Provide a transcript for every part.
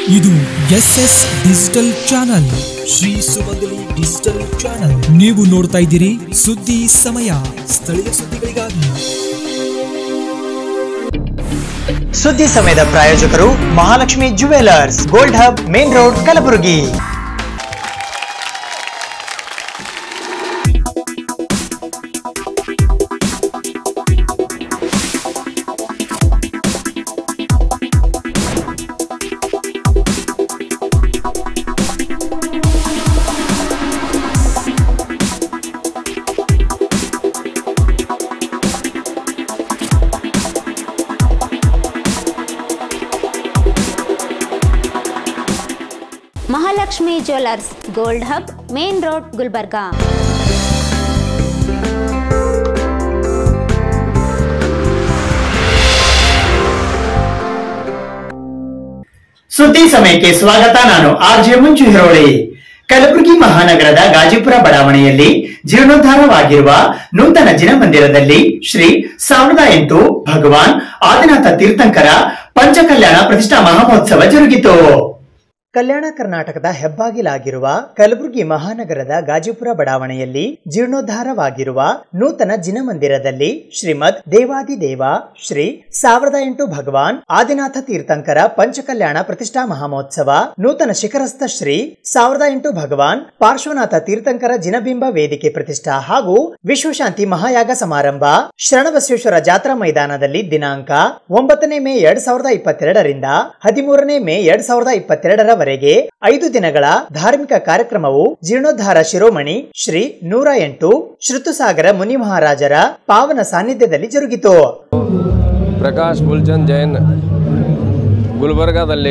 ಇದು S S digital channel Shri Sumangali digital channel ನೀವು ನೋಡ್ತಾ ಇದ್ದೀರಿ ಸುದ್ದಿ ಸಮಯ ಸ್ಥಳೀಯ ಸುದ್ದಿಗಳಿಗಾಗಿ ಸುದ್ದಿ ಸಮಯದ ಪ್ರಾಯೋಜಕರು Mahalakshmi jewellers gold hub main road Kalaburagi Mahalakshmi jewellers gold hub main road Gulbarga ಸುದ್ದಿ ಸಮಯಕ್ಕೆ ಸ್ವಾಗತ ನಾನು ಆರ್ ಜೆ ಮಂಜು ಹಿರೋಳಿ ಕಲಬುರಗಿ ಮಹಾನಗರದ ಗಾಜಿಪುರ ಬಡಾವಣೆಯಲ್ಲಿ ಜೀರ್ಣೋದ್ಧಾರವಾಗಿರುವ ನೂತನ ಜಿನಮಂದಿರದಲ್ಲಿ ಶ್ರೀ ಸಾವಿರದ ಎಂಟು ಭಗವಾನ್ ಆದಿನಾಥ ತೀರ್ಥಂಕರ ಪಂಚಕಲ್ಯಾಣ ಪ್ರತಿಷ್ಠಾ ಮಹೋತ್ಸವ ಜರುಗಿತು ಕಲ್ಯಾಣ ಕರ್ನಾಟಕದ ಹೆಬ್ಬಾಗಿಲಾಗಿರುವ ಕಲಬುರಗಿ ಮಹಾನಗರದ ಗಾಜಿಪುರ ಬಡಾವಣೆಯಲ್ಲಿ ಜೀರ್ಣೋದ್ಧಾರವಾಗಿರುವ ನೂತನ ಜಿನಮಂದಿರದಲ್ಲಿ ಶ್ರೀಮದ್ ದೇವಾದಿದೇವ ಶ್ರೀ ಸಾವಿರದ ಎಂಟು ಭಗವಾನ್ ಆದಿನಾಥ ತೀರ್ಥಂಕರ ಪಂಚಕಲ್ಯಾಣ ಪ್ರತಿಷ್ಠಾ ಮಹಾಮಹೋತ್ಸವ ನೂತನ ಶಿಖರಸ್ಥ ಶ್ರೀ ಸಾವಿರದ ಎಂಟು ಭಗವಾನ್ ಪಾರ್ಶ್ವನಾಥ ತೀರ್ಥಂಕರ ಜಿನಬಿಂಬ ವೇದಿಕೆ ಪ್ರತಿಷ್ಠಾ ಹಾಗೂ ವಿಶ್ವಶಾಂತಿ ಮಹಾಯಾಗ ಸಮಾರಂಭ ಶರಣಬಸವೇಶ್ವರ ಜಾತ್ರಾ ಮೈದಾನದಲ್ಲಿ ದಿನಾಂಕ ಒಂಬತ್ತನೇ ಮೇ ಎರಡ್ ಸಾವಿರದ ಇಪ್ಪತ್ತೆರಡರಿಂದ ಹದಿಮೂರನೇ ಮೇ ಎರಡ್ ಸಾವಿರದ ಇಪ್ಪತ್ತೆರಡರವರೆಗೆ ಐದು ದಿನಗಳ ಧಾರ್ಮಿಕ ಕಾರ್ಯಕ್ರಮವು ಜೀರ್ಣೋದ್ಧಾರ ಶಿರೋಮಣಿ ಶ್ರೀ ನೂರ ಎಂಟು ಶ್ರುತುಸಾಗರ ಮುನಿ ಮಹಾರಾಜರ ಪಾವನ ಸಾನ್ನಿಧ್ಯದಲ್ಲಿ ಜರುಗಿತು ಪ್ರಕಾಶ್ ಬುಲ್ಚಂದ್ ಜೈನ್ ಗುಲ್ಬರ್ಗಾದಲ್ಲಿ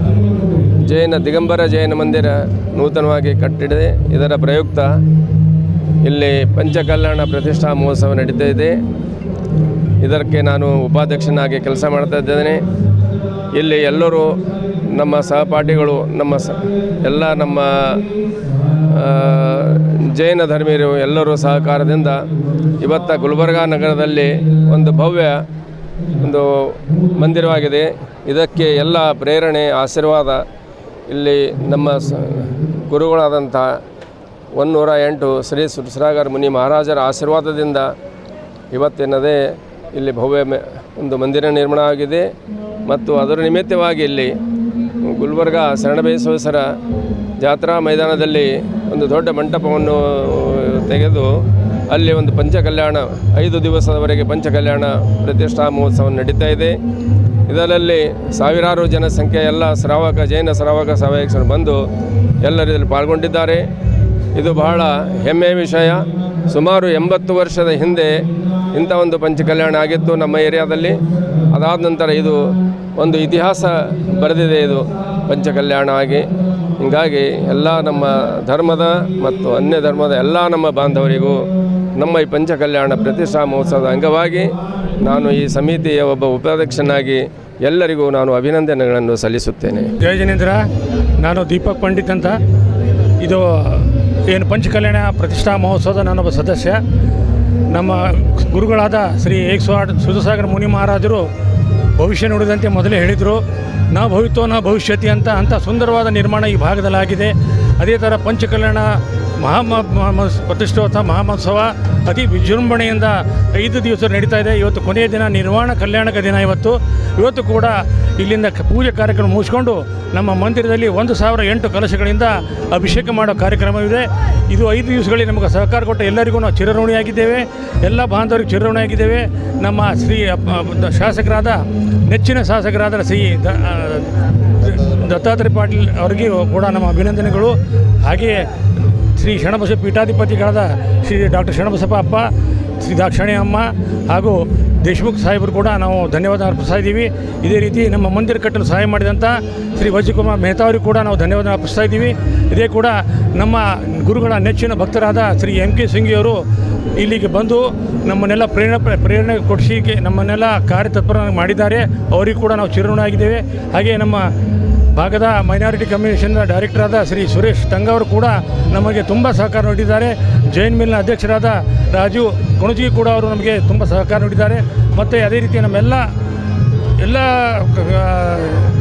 ಜೈನ ದಿಗಂಬರ ಜೈನ ಮಂದಿರ ನೂತನವಾಗಿ ಕಟ್ಟಿದೆ ಇದರ ಪ್ರಯುಕ್ತ ಇಲ್ಲಿ ಪಂಚಕಲ್ಯಾಣ ಪ್ರತಿಷ್ಠಾ ಮಹೋತ್ಸವ ನಡೀತಾ ಇದೆ ಇದಕ್ಕೆ ನಾನು ಉಪಾಧ್ಯಕ್ಷನಾಗಿ ಕೆಲಸ ಮಾಡ್ತಾ ಇದ್ದೇನೆ ಇಲ್ಲಿ ಎಲ್ಲರೂ ನಮ್ಮ ಸಹಪಾಠಿಗಳು ನಮ್ಮ ಸ ಎಲ್ಲ ನಮ್ಮ ಆ, ಜೈನ ಧರ್ಮೀಯರು ಎಲ್ಲರೂ ಸಹಕಾರದಿಂದ ಇವತ್ತ ಗುಲ್ಬರ್ಗಾ ನಗರದಲ್ಲಿ ಒಂದು ಭವ್ಯ ಒಂದು ಮಂದಿರವಾಗಿದೆ ಇದಕ್ಕೆ ಎಲ್ಲ ಪ್ರೇರಣೆ ಆಶೀರ್ವಾದ ಇಲ್ಲಿ ನಮ್ಮ ಸ ಗುರುಗಳಾದಂಥ ಒನ್ನೂರ ಎಂಟು ಶ್ರೀ ಸುರಸಾಗರ್ ಮುನಿ ಮಹಾರಾಜರ ಆಶೀರ್ವಾದದಿಂದ ಇವತ್ತಿನದೇ ಇಲ್ಲಿ ಭವ್ಯ ಮ- ಒಂದು ಮಂದಿರ ನಿರ್ಮಾಣ ಆಗಿದೆ ಮತ್ತು ಅದರ ನಿಮಿತ್ತವಾಗಿ ಇಲ್ಲಿ ಗುಲ್ಬರ್ಗಾ ಶರಣಬಸವೇಶ್ವರ ಜಾತ್ರಾ ಮೈದಾನದಲ್ಲಿ ಒಂದು ದೊಡ್ಡ ಮಂಟಪವನ್ನು ತೆಗೆದು ಅಲ್ಲಿ ಒಂದು ಪಂಚಕಲ್ಯಾಣ ಐದು ದಿವಸದವರೆಗೆ ಪಂಚಕಲ್ಯಾಣ ಪ್ರತಿಷ್ಠಾ ಮಹೋತ್ಸವ ನಡೀತಾ ಇದೆ ಇದರಲ್ಲಿ ಸಾವಿರಾರು ಜನಸಂಖ್ಯೆ ಎಲ್ಲ ಶ್ರಾವಕ ಜೈನ ಶ್ರಾವಕ ಸಹಾಯಕರು ಬಂದು ಎಲ್ಲರೂ ಇದರಲ್ಲಿ ಪಾಲ್ಗೊಂಡಿದ್ದಾರೆ ಇದು ಬಹಳ ಹೆಮ್ಮೆಯ ವಿಷಯ ಸುಮಾರು ಎಂಬತ್ತು ವರ್ಷದ ಹಿಂದೆ ಇಂಥ ಒಂದು ಪಂಚಕಲ್ಯಾಣ ಆಗಿತ್ತು ನಮ್ಮ ಏರಿಯಾದಲ್ಲಿ ಅದಾದ ನಂತರ ಇದು ಒಂದು ಇತಿಹಾಸ ಬರೆದಿದೆ ಇದು ಪಂಚಕಲ್ಯಾಣ ಆಗಿ ಹೀಗಾಗಿ ಎಲ್ಲ ನಮ್ಮ ಧರ್ಮದ ಮತ್ತು ಅನ್ಯ ಧರ್ಮದ ಎಲ್ಲ ನಮ್ಮ ಬಾಂಧವರಿಗೂ ನಮ್ಮ ಈ ಪಂಚಕಲ್ಯಾಣ ಪ್ರತಿಷ್ಠಾ ಮಹೋತ್ಸವದ ಅಂಗವಾಗಿ ನಾನು ಈ ಸಮಿತಿಯ ಒಬ್ಬ ಉಪಾಧ್ಯಕ್ಷನಾಗಿ ಎಲ್ಲರಿಗೂ ನಾನು ಅಭಿನಂದನೆಗಳನ್ನು ಸಲ್ಲಿಸುತ್ತೇನೆ ಜಯ ಜನೇಂದ್ರ ನಾನು ದೀಪಕ್ ಪಂಡಿತ್ ಅಂತ ಇದು ಏನು ಪಂಚಕಲ್ಯಾಣ ಪ್ರತಿಷ್ಠಾ ಮಹೋತ್ಸವದ ನಾನೊಬ್ಬ ಸದಸ್ಯ ನಮ್ಮ ಗುರುಗಳಾದ ಶ್ರೀ ಏಕ್ಸ್ವಾಡ್ ಸುಧಸಾಗರ ಮುನಿ ಮಹಾರಾಜರು ಭವಿಷ್ಯ ನುಡಿದಂತೆ ಮೊದಲೇ ಹೇಳಿದರು ನ ಭವಿತ್ವ ನ ಭವಿಷ್ಯತಿ ಅಂತ ಅಂಥ ಸುಂದರವಾದ ನಿರ್ಮಾಣ ಈ ಭಾಗದಲ್ಲಾಗಿದೆ ಅದೇ ಥರ ಪಂಚಕಲ್ಯಾಣ ಮಹಾ ಮ- ಮ- ಮ- ಪ್ರತಿಷ್ಠೋತ್ಸವ ಮಹಾಮಹೋತ್ಸವ ಅತಿ ವಿಜೃಂಭಣೆಯಿಂದ ಐದು ದಿವಸ ನಡೀತಾ ಇದೆ ಇವತ್ತು ಕೊನೆಯ ದಿನ ನಿರ್ವಾಣ ಕಲ್ಯಾಣಕ ದಿನ ಇವತ್ತು ಇವತ್ತು ಕೂಡ ಇಲ್ಲಿಂದ ಕ- ಪೂಜೆ ಕಾರ್ಯಕ್ರಮ ಮುಗಿಸ್ಕೊಂಡು ನಮ್ಮ ಮಂದಿರದಲ್ಲಿ ಒಂದು ಸಾವಿರ ಎಂಟು ಕಲಶಗಳಿಂದ ಅಭಿಷೇಕ ಮಾಡೋ ಕಾರ್ಯಕ್ರಮವಿದೆ ಇದು ಐದು ದಿವಸಗಳಿಗೆ ನಮಗೆ ಸಹಕಾರ ಕೊಟ್ಟ ಎಲ್ಲರಿಗೂ ನಾವು ಚಿರಋಣಿಯಾಗಿದ್ದೇವೆ ಎಲ್ಲ ಬಾಂಧವರಿಗೆ ಚಿರಋಣಿಯಾಗಿದ್ದೇವೆ ನಮ್ಮ ಶ್ರೀ ಅಪ್ಪ- ದ- ಶಾಸಕರಾದ ನೆಚ್ಚಿನ ಶಾಸಕರಾದ ಶ್ರೀ ದ- ಆ, ದತ್ತಾತ್ರೇಯ ಪಾಟೀಲ್ ಅವರಿಗೆ ಕೂಡ ನಮ್ಮ ಅಭಿನಂದನೆಗಳು ಹಾಗೆಯೇ ಶ್ರೀ ಶರಣಬಸ ಪೀಠಾಧಿಪತಿಗಳಾದ ಶ್ರೀ ಡಾಕ್ಟರ್ ಶರಣಬಸಪ್ಪ ಅಪ್ಪ ಶ್ರೀ ದಾಕ್ಷಾಣಿ ಅಮ್ಮ ಹಾಗೂ ದೇಶಮುಖ್ ಸಾಹೇಬರು ಕೂಡ ನಾವು ಧನ್ಯವಾದ ಅರ್ಪಿಸ್ತಾ ಇದ್ದೀವಿ ಇದೇ ರೀತಿ ನಮ್ಮ ಮಂದಿರ ಕಟ್ಟಲು ಸಹಾಯ ಮಾಡಿದಂಥ ಶ್ರೀ ವಜ್ರಕುಮಾರ್ ಮೆಹ್ತಾ ಅವರಿಗೆ ಕೂಡ ನಾವು ಧನ್ಯವಾದ ಅರ್ಪಿಸ್ತಾ ಇದ್ದೀವಿ ಇದೇ ಕೂಡ ನಮ್ಮ ಗುರುಗಳ ನೆಚ್ಚಿನ ಭಕ್ತರಾದ ಶ್ರೀ ಎಂ ಕೆ ಸಿಂಗಿಯವರು ಇಲ್ಲಿಗೆ ಬಂದು ನಮ್ಮನ್ನೆಲ್ಲ ಪ್ರೇರಣೆ ಪ್ರೇರಣೆ ಕೊಡಿಸಿಕೆ ನಮ್ಮನ್ನೆಲ್ಲ ಕಾರ್ಯತತ್ಪರ ಮಾಡಿದ್ದಾರೆ ಅವರಿಗೂ ಕೂಡ ನಾವು ಚಿರಋಣಿಯಾಗಿದ್ದೇವೆ ಹಾಗೆ ನಮ್ಮ ಭಾಗದ ಮೈನಾರಿಟಿ ಕಮ್ಯುನಿಕೇಷನ್ ಡೈರೆಕ್ಟರ್ ಆದ ಶ್ರೀ ಸುರೇಶ್ ತಂಗವರು ಕೂಡ ನಮಗೆ ತುಂಬ ಸಹಕಾರ ನೀಡಿದ್ದಾರೆ ಜೈನ್ ಮಿಲ್ನ ಅಧ್ಯಕ್ಷರಾದ ರಾಜು ಕುಣಜಿ ಕೂಡ ಅವರು ನಮಗೆ ತುಂಬ ಸಹಕಾರ ನೀಡಿದ್ದಾರೆ ಮತ್ತು ಅದೇ ರೀತಿ ನಮ್ಮೆಲ್ಲ ಎಲ್ಲ ಆ,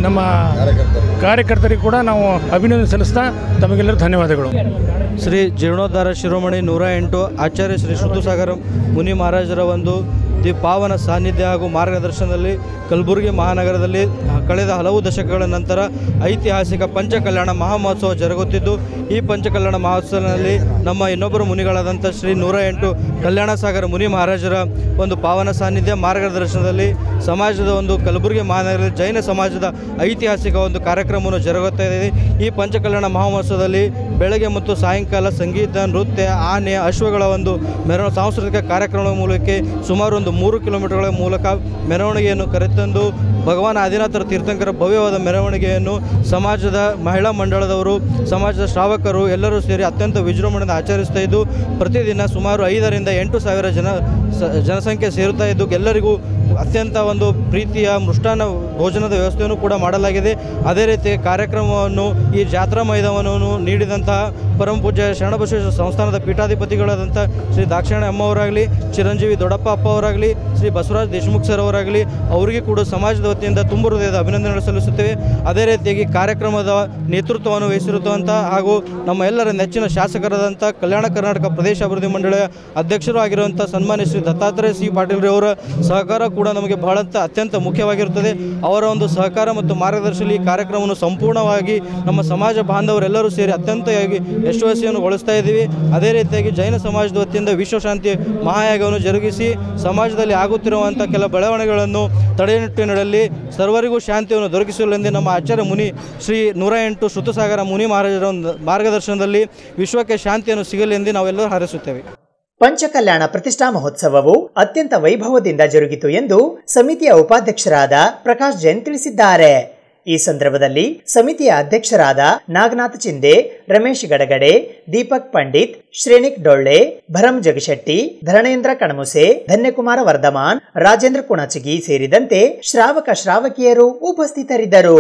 ನಮ್ಮ ಕಾರ್ಯಕರ್ತರಿಗೆ ಕೂಡ ನಾವು ಅಭಿನಂದನೆ ಸಲ್ಲಿಸ್ತಾ ತಮಗೆಲ್ಲರೂ ಧನ್ಯವಾದಗಳು ಶ್ರೀ ಜೀರ್ಣೋದ್ಧಾರ ಶಿರೋಮಣಿ ನೂರ ಎಂಟು ಆಚಾರ್ಯ ಶ್ರೀ ಶುದ್ಧಸಾಗರ ಮುನಿ ಮಹಾರಾಜರ ಒಂದು ದಿ ಪಾವನ ಸಾನ್ನಿಧ್ಯ ಹಾಗೂ ಮಾರ್ಗದರ್ಶನದಲ್ಲಿ ಕಲಬುರಗಿ ಮಹಾನಗರದಲ್ಲಿ ಕಳೆದ ಹಲವು ದಶಕಗಳ ನಂತರ ಐತಿಹಾಸಿಕ ಪಂಚಕಲ್ಯಾಣ ಮಹಾಮಹೋತ್ಸವ ಜರುಗುತ್ತಿದ್ದು ಈ ಪಂಚಕಲ್ಯಾಣ ಮಹೋತ್ಸವದಲ್ಲಿ ನಮ್ಮ ಇನ್ನೊಬ್ಬರು ಮುನಿಗಳಾದಂಥ ಶ್ರೀ ನೂರ ಎಂಟು ಕಲ್ಯಾಣ ಸಾಗರ ಮುನಿ ಮಹಾರಾಜರ ಒಂದು ಪಾವನ ಸಾನ್ನಿಧ್ಯ ಮಾರ್ಗದರ್ಶನದಲ್ಲಿ ಸಮಾಜದ ಒಂದು ಕಲಬುರಗಿ ಮಹಾನಗರದಲ್ಲಿ ಜೈನ ಸಮಾಜದ ಐತಿಹಾಸಿಕ ಒಂದು ಕಾರ್ಯಕ್ರಮವನ್ನು ಜರುಗುತ್ತಾ ಇದೆ ಈ ಪಂಚಕಲ್ಯಾಣ ಮಹೋತ್ಸವದಲ್ಲಿ ಬೆಳಗ್ಗೆ ಮತ್ತು ಸಾಯಂಕಾಲ ಸಂಗೀತ ನೃತ್ಯ ಆನೆ ಅಶ್ವಗಳ ಒಂದು ಮೆರವ ಸಾಂಸ್ಕೃತಿಕ ಕಾರ್ಯಕ್ರಮಗಳ ಮೂಲಕ ಸುಮಾರು ಒಂದು ಮೂರು ಕಿಲೋಮೀಟರ್ಗಳ ಮೂಲಕ ಮೆರವಣಿಗೆಯನ್ನು ಕರೆತಂದು ಭಗವಾನ್ ಆದಿನಾಥರ ತೀರ್ಥಂಕರ ಭವ್ಯವಾದ ಮೆರವಣಿಗೆಯನ್ನು ಸಮಾಜದ ಮಹಿಳಾ ಮಂಡಳದವರು ಸಮಾಜದ ಶ್ರಾವಕರು ಎಲ್ಲರೂ ಸೇರಿ ಅತ್ಯಂತ ವಿಜೃಂಭಣೆಯಿಂದ ಆಚರಿಸ್ತಾ ಇದ್ದು ಪ್ರತಿದಿನ ಸುಮಾರು ಐದರಿಂದ ಎಂಟು ಸಾವಿರ ಜನ ಸ- ಜನಸಂಖ್ಯೆ ಸೇರುತ್ತಾ ಇದ್ದು ಎಲ್ಲರಿಗೂ ಅತ್ಯಂತ ಒಂದು ಪ್ರೀತಿಯ ಮೃಷ್ಟಾನ್ನ ಭೋಜನದ ವ್ಯವಸ್ಥೆಯನ್ನು ಕೂಡ ಮಾಡಲಾಗಿದೆ ಅದೇ ರೀತಿ ಕಾರ್ಯಕ್ರಮವನ್ನು ಈ ಜಾತ್ರಾ ಮೈದಾನವನ್ನು ನೀಡಿದಂತಹ ಪರಮ ಪೂಜ್ಯ ಶರಣಬಸವೇಶ್ವರ ಸಂಸ್ಥಾನದ ಪೀಠಾಧಿಪತಿಗಳಾದಂಥ ಶ್ರೀ ದಾಕ್ಷಾಯಣ ಅಮ್ಮವರಾಗಲಿ ಚಿರಂಜೀವಿ ದೊಡ್ಡಪ್ಪ ಅಪ್ಪ ಅವರಾಗಲಿ ಶ್ರೀ ಬಸವರಾಜ್ ದೇಶಮುಖ್ ಸರ್ ಅವರಾಗಲಿ ಅವರಿಗೆ ಕೂಡ ಸಮಾಜದ ವತಿಯಿಂದ ತುಂಬ ಹೃದಯದ ಅಭಿನಂದನೆ ಸಲ್ಲಿಸುತ್ತೇವೆ ಅದೇ ರೀತಿಯಾಗಿ ಕಾರ್ಯಕ್ರಮದ ನೇತೃತ್ವವನ್ನು ವಹಿಸಿರುವಂಥ ಹಾಗೂ ನಮ್ಮ ಎಲ್ಲರ ನೆಚ್ಚಿನ ಶಾಸಕರಾದಂಥ ಕಲ್ಯಾಣ ಕರ್ನಾಟಕ ಪ್ರದೇಶ ಅಭಿವೃದ್ಧಿ ಮಂಡಳಿಯ ಅಧ್ಯಕ್ಷರು ಆಗಿರುವಂಥ ಸನ್ಮಾನ್ಯ ಶ್ರೀ ದತ್ತಾತ್ರೇಯ ಸಿ ಪಾಟೀಲ್ ಅವರ ಸಹಕಾರ ಕೂಡ ನಮಗೆ ಬಹಳ ಅತ್ಯಂತ ಮುಖ್ಯವಾಗಿರುತ್ತದೆ ಅವರ ಒಂದು ಸಹಕಾರ ಮತ್ತು ಮಾರ್ಗದರ್ಶನದಲ್ಲಿ ಈ ಕಾರ್ಯಕ್ರಮವನ್ನು ಸಂಪೂರ್ಣವಾಗಿ ನಮ್ಮ ಸಮಾಜ ಬಾಂಧವರೆಲ್ಲರೂ ಸೇರಿ ಅತ್ಯಂತವಾಗಿ ಯಶಸ್ವಿಯನ್ನು ಗೊಳಿಸ್ತಾ ಇದ್ದೀವಿ ಅದೇ ರೀತಿಯಾಗಿ ಜೈನ ಸಮಾಜದ ವತಿಯಿಂದ ವಿಶ್ವಶಾಂತಿ ಮಹಾಯಾಗವನ್ನು ಜರುಗಿಸಿ ಸಮಾಜದಲ್ಲಿ ಆಗುತ್ತಿರುವಂಥ ಕೆಲ ಬೆಳವಣಿಗೆಗಳನ್ನು ತಡೆನಿಟ್ಟಿನಲ್ಲಿ ಸರ್ವರಿಗೂ ಶಾಂತಿಯನ್ನು ದೊರಕಿಸಲೆಂದೇ ನಮ್ಮ ಆಚಾರ್ಯ ಮುನಿ ಶ್ರೀ ನೂರ ಎಂಟು ಶ್ರುತಸಾಗರ ಮುನಿ ಮಹಾರಾಜರ ಒಂದು ಮಾರ್ಗದರ್ಶನದಲ್ಲಿ ವಿಶ್ವಕ್ಕೆ ಶಾಂತಿಯನ್ನು ಸಿಗಲೆಂದು ನಾವೆಲ್ಲರೂ ಹಾರೈಸುತ್ತೇವೆ ಪಂಚಕಲ್ಯಾಣ ಪ್ರತಿಷ್ಠಾ ಮಹೋತ್ಸವವು ಅತ್ಯಂತ ವೈಭವದಿಂದ ಜರುಗಿತು ಎಂದು ಸಮಿತಿಯ ಉಪಾಧ್ಯಕ್ಷರಾದ ಪ್ರಕಾಶ್ ಜೈನ್ ತಿಳಿಸಿದ್ದಾರೆ ಈ ಸಂದರ್ಭದಲ್ಲಿ ಸಮಿತಿಯ ಅಧ್ಯಕ್ಷರಾದ ನಾಗನಾಥ್ ಚಿಂದೆ ರಮೇಶ್ ಗಡಗಡೆ ದೀಪಕ್ ಪಂಡಿತ್ ಶ್ರೇಣಿಕ್ ಡೊಳ್ಳೆ ಭರಂ ಜಗಶೆಟ್ಟಿ ಧರಣೇಂದ್ರ ಕಣಮುಸೆ ಧನ್ಯಕುಮಾರ ವರ್ಧಮಾನ್ ರಾಜೇಂದ್ರ ಕುಣಚಗಿ ಸೇರಿದಂತೆ ಶ್ರಾವಕ ಶ್ರಾವಕಿಯರು ಉಪಸ್ಥಿತರಿದ್ದರು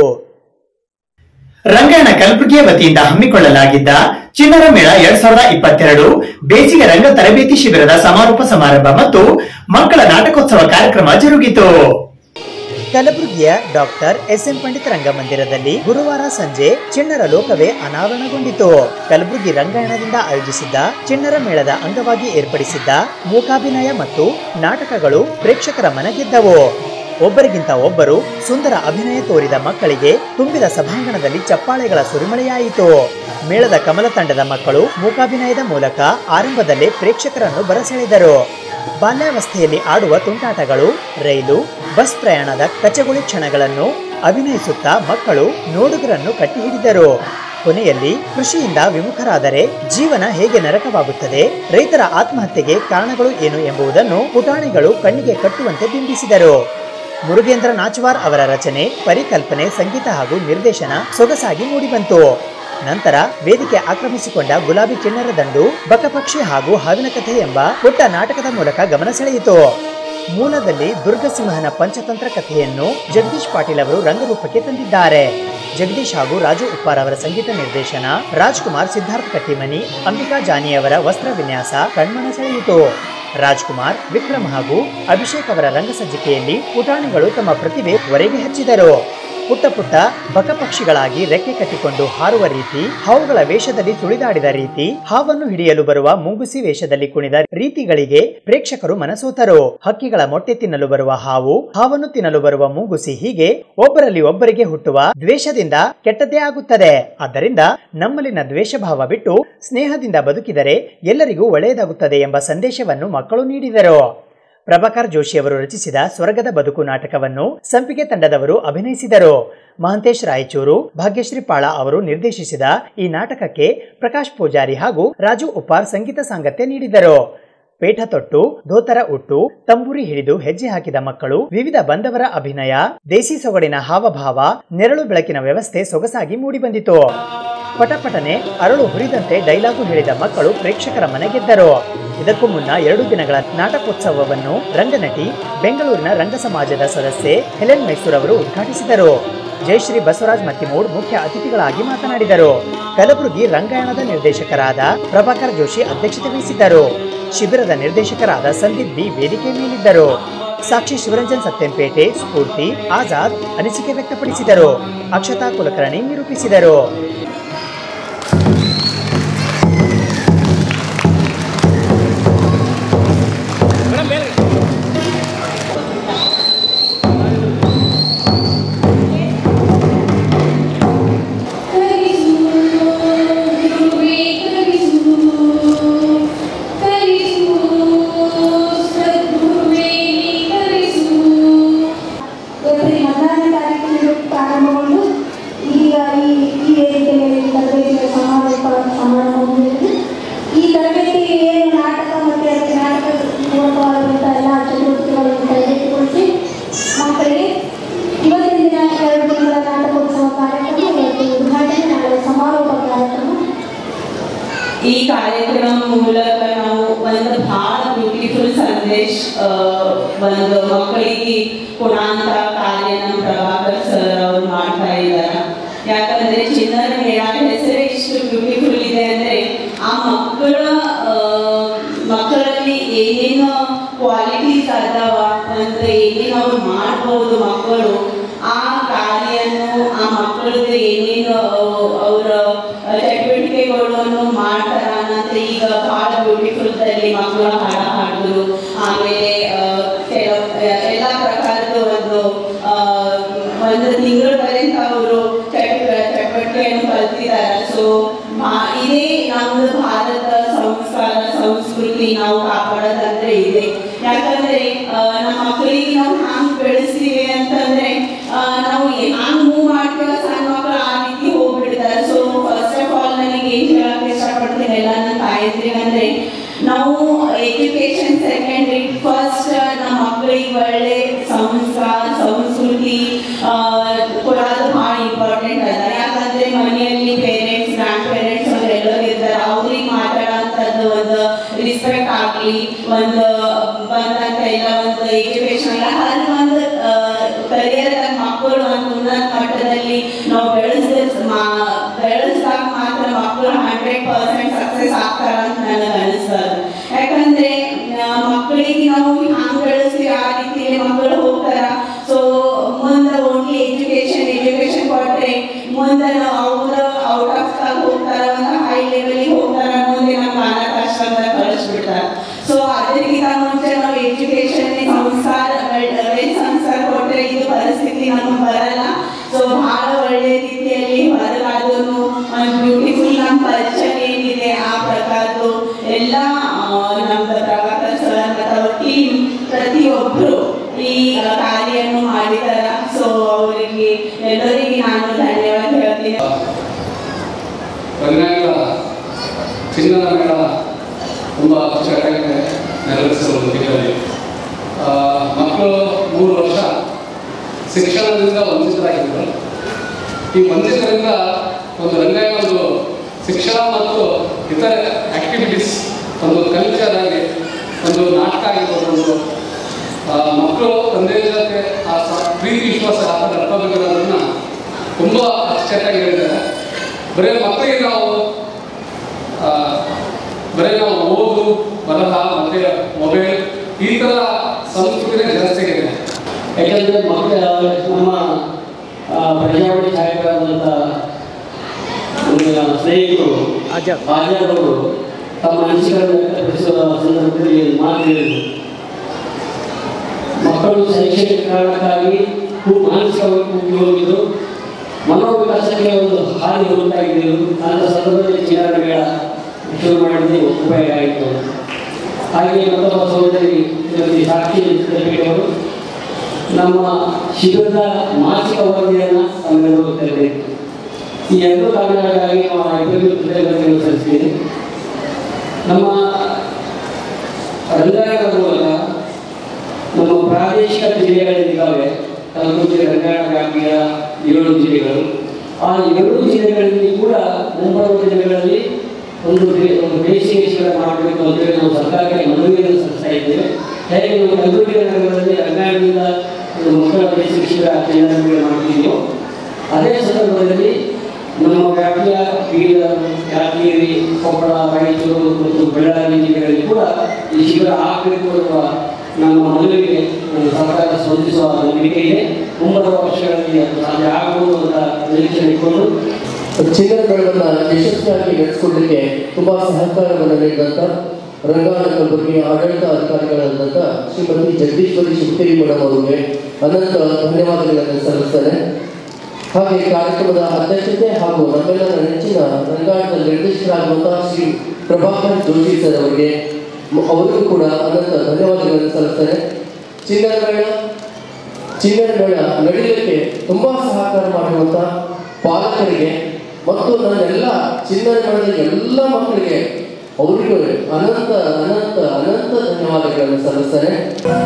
ರಂಗಾಯಣ ಕಲಬುರಗಿಯ ವತಿಯಿಂದ ಹಮ್ಮಿಕೊಳ್ಳಲಾಗಿದ್ದ ಚಿನ್ನರ ಮೇಳ ಎರಡ್ ಸಾವಿರದ ಇಪ್ಪತ್ತೆರಡು ಬೇಸಿಗೆ ರಂಗ ತರಬೇತಿ ಶಿಬಿರದ ಸಮಾರೋಪ ಸಮಾರಂಭ ಮತ್ತು ಮಕ್ಕಳ ನಾಟಕೋತ್ಸವ ಕಾರ್ಯಕ್ರಮ ಜರುಗಿತು ಕಲಬುರಗಿಯ ಡಾಕ್ಟರ್ ಎಸ್ ಎಂ ಪಂಡಿತ್ ರಂಗಮಂದಿರದಲ್ಲಿ ಗುರುವಾರ ಸಂಜೆ ಚಿಣ್ಣರ ಲೋಕವೇ ಅನಾವರಣಗೊಂಡಿತು ಕಲಬುರಗಿ ರಂಗಾಯಣದಿಂದ ಆಯೋಜಿಸಿದ್ದ ಚಿಣ್ಣರ ಮೇಳದ ಅಂಗವಾಗಿ ಏರ್ಪಡಿಸಿದ್ದ ಮೂಕಾಭಿನಯ ಮತ್ತು ನಾಟಕಗಳು ಪ್ರೇಕ್ಷಕರ ಮನಗೆದ್ದವು ಒಬ್ಬರಿಗಿಂತ ಒಬ್ಬರು ಸುಂದರ ಅಭಿನಯ ತೋರಿದ ಮಕ್ಕಳಿಗೆ ತುಂಬಿದ ಸಭಾಂಗಣದಲ್ಲಿ ಚಪ್ಪಾಳೆಗಳ ಸುರಿಮಳೆಯಾಯಿತು ಮೇಳದ ಕಮಲ ತಂಡದ ಮಕ್ಕಳು ಮೂಕಾಭಿನಯದ ಮೂಲಕ ಆರಂಭದಲ್ಲೇ ಪ್ರೇಕ್ಷಕರನ್ನು ಬರಸೆಳೆದರು ಬಾಲ್ಯಾವಸ್ಥೆಯಲ್ಲಿ ಆಡುವ ತುಂಟಾಟಗಳು ರೈಲು ಬಸ್ ಪ್ರಯಾಣದ ಕಚಗುಳಿ ಕ್ಷಣಗಳನ್ನು ಅಭಿನಯಿಸುತ್ತಾ ಮಕ್ಕಳು ನೋಡುಗರನ್ನು ಕಟ್ಟಿಹಿಡಿದರು ಕೊನೆಯಲ್ಲಿ ಕೃಷಿಯಿಂದ ವಿಮುಖರಾದರೆ ಜೀವನ ಹೇಗೆ ನರಕವಾಗುತ್ತದೆ ರೈತರ ಆತ್ಮಹತ್ಯೆಗೆ ಕಾರಣಗಳು ಏನು ಎಂಬುದನ್ನು ಪುಟಾಣಿಗಳು ಕಣ್ಣಿಗೆ ಕಟ್ಟುವಂತೆ ಬಿಂಬಿಸಿದರು ಮುರುಗೇಂದ್ರ ನಾಚ್ವಾರ್ ಅವರ ರಚನೆ ಪರಿಕಲ್ಪನೆ ಸಂಗೀತ ಹಾಗೂ ನಿರ್ದೇಶನ ಸೊಗಸಾಗಿ ಮೂಡಿಬಂತು ನಂತರ ವೇದಿಕೆ ಆಕ್ರಮಿಸಿಕೊಂಡ ಗುಲಾಬಿ ಚಿಣ್ಣರ ದಂಡು ಬಕಪಕ್ಷಿ ಹಾಗೂ ಹಾವಿನ ಕಥೆ ಎಂಬ ಪುಟ್ಟ ನಾಟಕದ ಮೂಲಕ ಗಮನ ಸೆಳೆಯಿತು ಮೂಲದಲ್ಲಿ ದುರ್ಗಸಿಂಹನ ಪಂಚತಂತ್ರ ಕಥೆಯನ್ನು ಜಗದೀಶ್ ಪಾಟೀಲ್ ಅವರು ರಂಗರೂಪಕ್ಕೆ ತಂದಿದ್ದಾರೆ ಜಗದೀಶ್ ಹಾಗೂ ರಾಜು ಉಪ್ಪಾರ್ ಅವರ ಸಂಗೀತ ನಿರ್ದೇಶನ ರಾಜ್ಕುಮಾರ್ ಸಿದ್ಧಾರ್ಥ್ ಕಟ್ಟಿಮನಿ ಅಂಬಿಕಾ ಜಾನಿ ಅವರ ವಸ್ತ್ರ ವಿನ್ಯಾಸ ಕಣ್ಮನ ಸೆಳೆಯಿತು ರಾಜ್ಕುಮಾರ್ ವಿಕ್ರಮ್ ಹಾಗೂ ಅಭಿಷೇಕ್ ಅವರ ರಂಗಸಜ್ಜಿಕೆಯಲ್ಲಿ ಪುಟಾಣಿಗಳು ತಮ್ಮ ಪ್ರತಿಭೆ ಹೊರಗೆ ಹಚ್ಚಿದರು ಪುಟ್ಟ ಪುಟ್ಟ ಬಕಪಕ್ಷಿಗಳಾಗಿ ರೆಕ್ಕೆ ಕಟ್ಟಿಕೊಂಡು ಹಾರುವ ರೀತಿ ಹಾವುಗಳ ವೇಷದಲ್ಲಿ ತುಳಿದಾಡಿದ ರೀತಿ ಹಾವನ್ನು ಹಿಡಿಯಲು ಬರುವ ಮುಂಗುಸಿ ವೇಷದಲ್ಲಿ ಕುಣಿದ ರೀತಿಗಳಿಗೆ ಪ್ರೇಕ್ಷಕರು ಮನಸೋತರು ಹಕ್ಕಿಗಳ ಮೊಟ್ಟೆ ತಿನ್ನಲು ಬರುವ ಹಾವು ಹಾವನ್ನು ತಿನ್ನಲು ಬರುವ ಮುಂಗುಸಿ ಹೀಗೆ ಒಬ್ಬರಲ್ಲಿ ಒಬ್ಬರಿಗೆ ಹುಟ್ಟುವ ದ್ವೇಷದಿಂದ ಕೆಟ್ಟದ್ದೇ ಆಗುತ್ತದೆ ಆದ್ದರಿಂದ ನಮ್ಮಲ್ಲಿನ ದ್ವೇಷ ಭಾವ ಬಿಟ್ಟು ಸ್ನೇಹದಿಂದ ಬದುಕಿದರೆ ಎಲ್ಲರಿಗೂ ಒಳ್ಳೆಯದಾಗುತ್ತದೆ ಎಂಬ ಸಂದೇಶವನ್ನು ಮಕ್ಕಳು ನೀಡಿದರು ಪ್ರಭಾಕರ್ ಜೋಶಿ ಅವರು ರಚಿಸಿದ ಸ್ವರ್ಗದ ಬದುಕು ನಾಟಕವನ್ನು ಸಂಪಿಗೆ ತಂಡದವರು ಅಭಿನಯಿಸಿದರು ಮಹಂತೇಶ್ ರಾಯಚೂರು ಭಾಗ್ಯಶ್ರೀ ಪಾಳ ಅವರು ನಿರ್ದೇಶಿಸಿದ ಈ ನಾಟಕಕ್ಕೆ ಪ್ರಕಾಶ್ ಪೂಜಾರಿ ಹಾಗೂ ರಾಜು ಉಪ್ಪಾರ್ ಸಂಗೀತ ಸಾಂಗತ್ಯ ನೀಡಿದರು ಪೇಟ ತೊಟ್ಟು ಧೋತರ ಉಟ್ಟು ತಂಬೂರಿ ಹಿಡಿದು ಹೆಜ್ಜೆ ಹಾಕಿದ ಮಕ್ಕಳು ವಿವಿಧ ಬಂದವರ ಅಭಿನಯ ದೇಸಿ ಸೊಗಡಿನ ಹಾವಭಾವ ನೆರಳು ಬೆಳಕಿನ ವ್ಯವಸ್ಥೆ ಸೊಗಸಾಗಿ ಮೂಡಿಬಂದಿತು ಪಟಪಟನೆ ಅರಳು ಹುರಿದಂತೆ ಡೈಲಾಗು ಹೇಳಿದ ಮಕ್ಕಳು ಪ್ರೇಕ್ಷಕರ ಮನೆಗೆದ್ದರು ಇದಕ್ಕೂ ಮುನ್ನ ಎರಡು ದಿನಗಳ ನಾಟಕೋತ್ಸವವನ್ನು ರಂಗನಟಿ ಬೆಂಗಳೂರಿನ ರಂಗ ಸಮಾಜದ ಸದಸ್ಯೆ ಹೆಲೆನ್ ಮೈಸೂರ್ ಅವರು ಉದ್ಘಾಟಿಸಿದರು ಜಯಶ್ರೀ ಬಸವರಾಜ್ ಮತ್ತಿಮೂಡ್ ಮುಖ್ಯ ಅತಿಥಿಗಳಾಗಿ ಮಾತನಾಡಿದರು ಕಲಬುರಗಿ ರಂಗಾಯಣದ ನಿರ್ದೇಶಕರಾದ ಪ್ರಭಾಕರ್ ಜೋಶಿ ಅಧ್ಯಕ್ಷತೆ ವಹಿಸಿದ್ದರು ಶಿಬಿರದ ನಿರ್ದೇಶಕರಾದ ಸಂದೀಪ್ ಬಿ ವೇದಿಕೆ ಮೇಲಿದ್ದರು ಸಾಕ್ಷಿ ಶಿವರಂಜನ್ ಸತ್ಯಂಪೇಟೆ ಸ್ಫೂರ್ತಿ ಆಜಾದ್ ಅನಿಸಿಕೆ ವ್ಯಕ್ತಪಡಿಸಿದರು ಅಕ್ಷತಾ ಕುಲಕರ್ಣಿ ನಿರೂಪಿಸಿದರು ಏಪ್ರಿಲ್ ಹದಿನಾರನೇ ತಾರೀಕಿನಿಂದ ಪ್ರಾರಂಭಗೊಂಡು ಈಗ ಈ ಈ ವೇದಿಕೆ ಮೇಲೆ ಈ ತರಬೇತಿಯ ಸಮಾರೋಪ ಸಮಾರಂಭ ಮುಗಿದಿದೆ. ಈ ತರಬೇತಿ ಏನು ನಾಟಕ ಮತ್ತು ಅದಕ್ಕೆ ನಾಟಕ ಪೂರಕವಾದಂಥ ಎಲ್ಲ ಚಟುವಟಿಕೆಗಳನ್ನು ತರಬೇತಿಗೊಳಿಸಿ ಮಕ್ಕಳಿಗೆ ಇವತ್ತಿನ ದಿನ ಎರಡು ದಿನಗಳ ನಾಟಕೋತ್ಸವ ಕಾರ್ಯಕ್ರಮ ಇವತ್ತು ಉದ್ಘಾಟನೆ ನಾಳೆ ಸಮಾರೋಪ ಕಾರ್ಯಕ್ರಮ ಈ ಕಾರ್ಯಕ್ರಮ ಮೂಲಕ ನಾವು ಒಂದು ಬಹಳ ಬ್ಯೂಟಿಫುಲ್ ಸಂದೇಶ ಆ, ಒಂದು ಮಕ್ಕಳಿಗೆ ಕೊಡಂತ ಕಾರ್ಯ ನಮ್ಮ ಪ್ರಭಾಕರ್ ಸರ್ ಅವ್ರು ಮಾಡ್ತಾ ಇದ್ದಾರೆ ಯಾಕಂದ್ರೆ ಚಿನ್ನರ ಮೇಳ ಹೆಸರೇ ಇಷ್ಟು ಬ್ಯೂಟಿಫುಲ್ ಇದೆ ಅಂದ್ರೆ ಆ ಮಕ್ಕಳ ಆ, ಮಕ್ಕಳಲ್ಲಿ ಏನೇನು ಕ್ವಾಲಿಟೀಸ್ ಅದಾವ ಒಂದು ಏನೇನು ಅವ್ರು ಮಾಡ್ಬೋದು ಮಕ್ಕಳು ಆ ಕಾರ್ಯನ್ನು ಆ ಮಕ್ಕಳದ್ದು ಏನೇನು ಅವರ ಚಟುವಟಿಕೆಗಳನ್ನು ಮಾಡ್ತಾರ ಅನ್ನೋದು ಈಗ ಬಹಳ ಬ್ಯೂಟಿಫುಲ್ ದಲ್ಲಿ ಮಕ್ಕಳು ಹಾಡ ಹಾಡಿದ್ರು ಆಮೇಲೆ ಆ, ಕೆಲವು ಎಲ್ಲ ಪ್ರಕಾರದ ಒಂದು ಆ, ಒಂದು ತಿಂಗಳ ಪರ್ಯಂತ ಅವರು ಚಟುವಟಿಕೆಯನ್ನು ಕಲ್ತಿದ್ದಾರೆ ಸೊ ಇದೇ ನಮ್ದು ಭಾರತ ಸಂಸ್ಕಾರ ಸಂಸ್ಕೃತಿ ನಾವು ಕಾಪಾಡೋದಂದ್ರೆ ಇದೆ ಯಾಕಂದ್ರೆ ಆ, ನಮ್ಮ ಮಕ್ಕಳಿಗೆ ನಾವು ಹ್ಯಾಂಗ್ ಬೆಳೆಸ್ತೀವಿ ಅಂತಂದ್ರೆ ಆ, ನಾವು ಹ್ಯಾಂಗ್ ಮೂವ್ ಮಾಡ್ತೀವ ಸಣ್ಣ ಮಕ್ಕಳು ಆ ರೀತಿ ಹೋಗ್ಬಿಡ್ತಾರೆ ಸೊ ಫಸ್ಟ್ ಆಫ್ ಆಲ್ ನನಗೆ ಏನ್ ಹೇಳಕ್ ಇಷ್ಟಪಡ್ತೀನಿ ಎಲ್ಲ ನನ್ನ ತಾಯಂದ್ರಿಗೆ ಅಂದ್ರೆ ನಾವು ಎಜುಕೇಶನ್ ಸೆಕೆಂಡ್ರಿ ಫಸ್ಟ್ ನಮ್ಮ ಮಕ್ಕಳಿಗೆ ಒಳ್ಳೆ ಸಂಸ್ಕಾರ ಸಂಸ್ಕೃತಿ ಆ, ಕೊಡೋದು ಭಾಳ ಇಂಪಾರ್ಟೆಂಟ್ ಅದ ಯಾಕಂದ್ರೆ ಮನೆಯಲ್ಲಿ ಪೇರೆಂಟ್ಸ್ ಗ್ರಾಂಡ್ ಪೇರೆಂಟ್ಸ್ ಅವ್ರು ಎಲ್ಲರೂ ಇರ್ತಾರೆ ಅವ್ರಿಗೆ ಮಾತಾಡೋಂಥದ್ದು ಒಂದು ರಿಸ್ಪೆಕ್ಟ್ ಆಗಲಿ ಒಂದು ಬಂದಂತ ಎಲ್ಲ ಒಂದು ಎಜುಕೇಶನ್ ಎಲ್ಲ ಅಲ್ಲಿ ಒಂದು ಕರಿಯರ್ ಮಕ್ಕಳು ಒಂದು ಉನ್ನತ ಮಟ್ಟದಲ್ಲಿ ನಾವು ಬೆಳೆಸಿದ ಬೆಳೆಸಿದಾಗ ಮಾತ್ರ ಮಕ್ಕಳು ಹಂಡ್ರೆಡ್ ಪರ್ಸೆಂಟ್ ಸಕ್ಸಸ್ ಆಗ್ತಾರ ಅಂತ ನನಗೆ ಅನಿಸ್ತದೆ ಯಾಕಂದ್ರೆ ಆ, ಮಕ್ಕಳಿಗೆ ನಾವು ಹಂಗ್ ಬೆಳೆಸ್ತೀವಿ ಆ ರೀತಿಯಲ್ಲಿ ಮಕ್ಕಳು ಹೋಗ್ತಾರ ಸೊ ಮುಂದೆ ಓನ್ಲಿ ಎಜುಕೇಶನ್ ಎಜುಕೇಶನ್ ಕೊಟ್ರೆ ಮುಂದೆ ನಾವು ಅವ್ರ ಔಟ್ ಆಫ್ ಹೋಗ್ತಾರ ಒಂದು ಹೈ ಲೆವೆಲ್ ಹೋಗ್ತಾರ ಮುಂದೆ ನಮ್ಮ ಅನಾಥಾಶ್ರಮದಾಗ ಕಳಿಸ್ಬಿಡ್ತಾರ ಸೊ ಅದಕ್ಕಿಂತ ಮುಂಚೆ ನಾವು ಎಜುಕೇಶನ್ ಸಂಸ್ಕಾರ ಒಳ್ಳೆ ಸಂಸ್ಕಾರ ಕೊಟ್ರೆ ಇದು ಪರಿಸ್ಥಿತಿ ನಮಗೆ ಬರಲ್ಲ ಸೊ ಬಹಳ ಒಳ್ಳೆ ರೀತಿಯಲ್ಲಿ ಹೊರಗಾದ್ರು ಒಂದು ಬ್ಯೂಟಿಫುಲ್ ನಮ್ಮ ಕಲ್ಚರ್ ಏನಿದೆ ಆ ಪ್ರಕಾರದ್ದು ಎಲ್ಲ ಆ, ನಮ್ದು ಪ್ರಭಾಕರ್ ಸರ್ ಮತ್ತು ಅವ್ರ ಟೀಮ್ ಪ್ರತಿಯೊಬ್ಬರು ಈ ಆ, ಕಾರ್ಯವನ್ನು ಮಾಡಿದಾರ ಸೊ ಅವರಿಗೆ ಎಲ್ಲರಿಗೆ ನಾನು ಧನ್ಯವಾದ ಹೇಳ್ತೀನಿ ರಂಗಾಯಣ ಚಿನ್ನದ ಮೇಳ ತುಂಬ ಅಚ್ಚುಕಟ್ಟಾಗಿ ನೆರವೇರಿಸಲು ದಿಕ್ಕಲ್ಲಿ ಮಕ್ಕಳು ಮೂರು ವರ್ಷ ಶಿಕ್ಷಣದಿಂದ ವಂಚಿತರಾಗಿದ್ದರು ಈ ವಂಚಿತರಿಂದ ಒಂದು ರಂಗಾಯಣ ಒಂದು ಶಿಕ್ಷಣ ಮತ್ತು ಇತರ ಆಕ್ಟಿವಿಟೀಸ್ ಒಂದು ಕಲ್ಚರ್ ಆಗಿ ಒಂದು ನಾಟಕ ಆಗಿರ್ಬೋದು ಒಂದು ಆ, ಮಕ್ಕಳು ತಂದೆ ಜೊತೆ ಆ ಸ- ಪ್ರೀತಿ ವಿಶ್ವಾಸ ಆ ಥರ ನಡ್ಕೋಬೇಕಿರೋದನ್ನ ತುಂಬ ಅಚ್ಚುಕಟ್ಟಾಗಿ ಹೇಳಿದ್ದಾರೆ ಬರೀ ಮಕ್ಕಳಿಗೆ ನಾವು ಆ, ಬರೀ ನಾವು ಓದು ಬರಹ ಮತ್ತೆ ಮೊಬೈಲ್ ಈ ಥರ ಸಂಸ್ಕೃತಿನೇ ಜಾಸ್ತಿ ಆಗಿದೆ ಯಾಕಂದರೆ ಮಕ್ಕಳ ನಮ್ಮ ಆ, ಪ್ರಜಾವಾಣಿ ಛಾಯಾಗ್ರಾಹಕರಾದಂಥ ನನ್ನ ಸ್ನೇಹಿತರು ಆಜಾದವರು ತಮ್ಮ ಅನಿಸಿಕೆಗಳನ್ನು ವ್ಯಕ್ತಪಡಿಸುವ ಸಂದರ್ಭದಲ್ಲಿ ಒಂದು ಮಾತು ಹೇಳಿದರು ಮಕ್ಕಳು ಶೈಕ್ಷಣಿಕ ಕಾರಣಕ್ಕಾಗಿ ಹೂ- ಮಾನಸಿಕವಾಗಿ ಕುಗ್ಗಿ ಹೋಗಿದ್ದು ಮನೋವಿಕಾಸಕ್ಕೆ ಒಂದು ಹಾನಿ ಉಂಟಾಗಿದ್ದು ಅಂತ ಸಂದರ್ಭದಲ್ಲಿ ಚಿನ್ನದ ಮೇಳ ಶುರು ಮಾಡಿದ್ದು ಉಪಯೋಗ ಆಯಿತು ಹಾಗೆ ಮತ್ತೊಬ್ಬ ಸಹೋದರಿ ಶ್ರೀಮತಿ ಸಾಕ್ಷಿ ಅವರು ನಮ್ಮ ಶಿಬಿರದ ಮಾಸಿಕ ವರದಿಯನ್ನು ತಮ್ಮೆಲ್ಲರೂ ತೆರೆದಿತ್ತು ಈ ಎರಡು ಕಾರಣಗಳಿಗಾಗಿ ನಾವು ಇಬ್ಬರಿಗೂ ಕೃತಜ್ಞತೆಯನ್ನು ಸಲ್ಲಿಸ್ತೀನಿ ನಮ್ಮ ರಂಗಾಯಣದ ಮೂಲಕ ನಮ್ಮ ಪ್ರಾದೇಶಿಕ ಜಿಲ್ಲೆಗಳೇನಿದ್ದಾವೆ ಕಲಬುರಗಿ ರಂಗಾಯಣ ವ್ಯಾಪ್ತಿಯ ಏಳು ಜಿಲ್ಲೆಗಳು ಆ ಏಳು ಜಿಲ್ಲೆಗಳಲ್ಲಿ ಕೂಡ ಮುಂಬರುವ ದಿನಗಳಲ್ಲಿ ಒಂದು ಬೇ- ಒಂದು ಬೇಸಿಗೆ ಶಿಬಿರ ಮಾಡಬೇಕು ಅಂತೇಳಿ ನಾವು ಸರ್ಕಾರಕ್ಕೆ ಮನವಿಯನ್ನು ಸಲ್ಲಿಸ್ತಾ ಇದ್ದೇವೆ ಹೇಗೆ ನಾವು ಕಲಬುರಗಿ ನಗರದಲ್ಲಿ ರಂಗಾಯಣದಿಂದ ಒಂದು ಮಕ್ಕಳ ಬೇಸಿಗೆ ಶಿಬಿರ ಕೇಂದ್ರ ಮಾಡ್ತಿದೆಯೋ ಅದೇ ಸಂದರ್ಭದಲ್ಲಿ ನಮ್ಮ ವ್ಯಾಪ್ತಿಯ ಬೀದರ್ ಯಾದಗಿರಿ ಕೊಪ್ಪಳ ರಾಯಚೂರು ಮತ್ತು ಬಳ್ಳಾರಿ ಜಿಲ್ಲೆಗಳಲ್ಲಿ ಕೂಡ ಈ ಶಿಬಿರ ಆಗಬೇಕು ಅನ್ನುವ ನಮ್ಮ ಮದುವೆಗೆ ಆ, ಸರ್ಕಾರ ಸ್ಪಂದಿಸುವ ನಂಬಿಕೆ ಇದೆ ಮುಂಬರುವ ವರ್ಷಗಳಲ್ಲಿ ಅದು ಸಾಧ್ಯ ಆಗುವುದು ಅಂತ ನಿರೀಕ್ಷೆ ಇಟ್ಕೊಂಡು ಚಿನ್ನದ ಬೆಳಗನ್ನ ಯಶಸ್ವಿಯಾಗಿ ನಡೆಸಿಕೊಳ್ಳಲಿಕ್ಕೆ ತುಂಬಾ ಸಹಕಾರವನ್ನು ನೀಡಿದಂತ ರಂಗಾಯಣ ಕಲಬುರಗಿ ಆಡಳಿತ ಅಧಿಕಾರಿಗಳಾದಂಥ ಶ್ರೀಮತಿ ಜಗದೀಶ್ವರಿ ಶಿವಕೇರಿ ಮೇಡಮ್ ಅವರಿಗೆ ಅನಂತ ಧನ್ಯವಾದಗಳನ್ನು ಸಲ್ಲಿಸ್ತೇನೆ ಹಾಗೆ ಕಾರ್ಯಕ್ರಮದ ಅಧ್ಯಕ್ಷತೆ ಹಾಗೂ ನಮ್ಮೆಲ್ಲರ ನೆಚ್ಚಿನ ರಂಗಾಯಣದ ನಿರ್ದೇಶಕರಾಗುವಂತಹ ಶ್ರೀ ಪ್ರಭಾಕರ್ ಜೋಶಿ ಸರ್ ಅವರಿಗೆ ಮ- ಅವರಿಗೂ ಕೂಡ ಅನಂತ ಧನ್ಯವಾದಗಳನ್ನು ಸಲ್ಲಿಸ್ತೇನೆ ಚಿನ್ನದ ಮೇಳ ಚಿನ್ನದ ಮೇಳ ನಡೀಲಿಕ್ಕೆ ತುಂಬಾ ಸಹಕಾರ ಮಾಡಿರುವಂತ ಪಾಲಕರಿಗೆ ಮತ್ತು ನನ್ನೆಲ್ಲ ಚಿನ್ನದ ಮೇಳದ ಎಲ್ಲ ಮಕ್ಕಳಿಗೆ ಅವರಿಗೂ ಅನಂತ ಅನಂತ ಅನಂತ ಧನ್ಯವಾದಗಳನ್ನು ಸಲ್ಲಿಸ್ತೇನೆ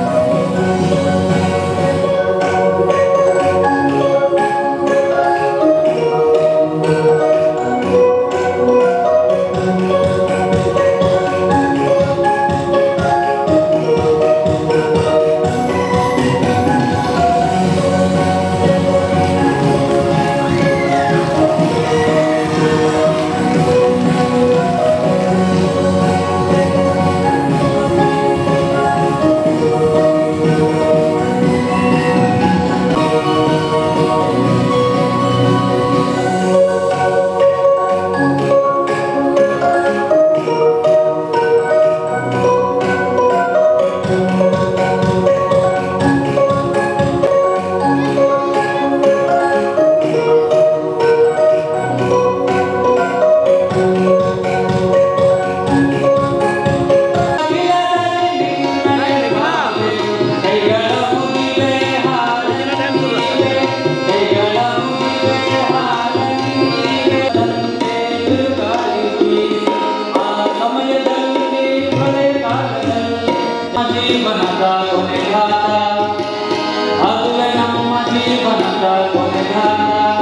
ಜೀವನದ ಕೊನೆಗಾಲ ಅದುವೆ ನಮ್ಮ ಜೀವನದ ಕೊನೆಗಾಲ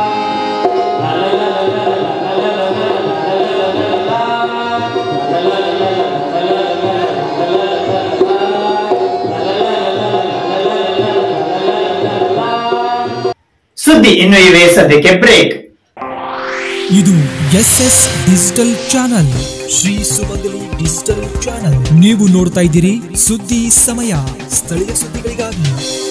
ಸುದ್ದಿ ಇನ್ನು ಇವೆ ಸದ್ಯಕ್ಕೆ ಬ್ರೇಕ್ ಇದು S S digital channel Shri Sumangali digital channel ನೀವು ನೋಡ್ತಾ ಇದ್ದೀರಿ ಸುದ್ದಿ ಸಮಯ ಸ್ಥಳೀಯ ಸುದ್ದಿಗಳಿಗಾಗಿ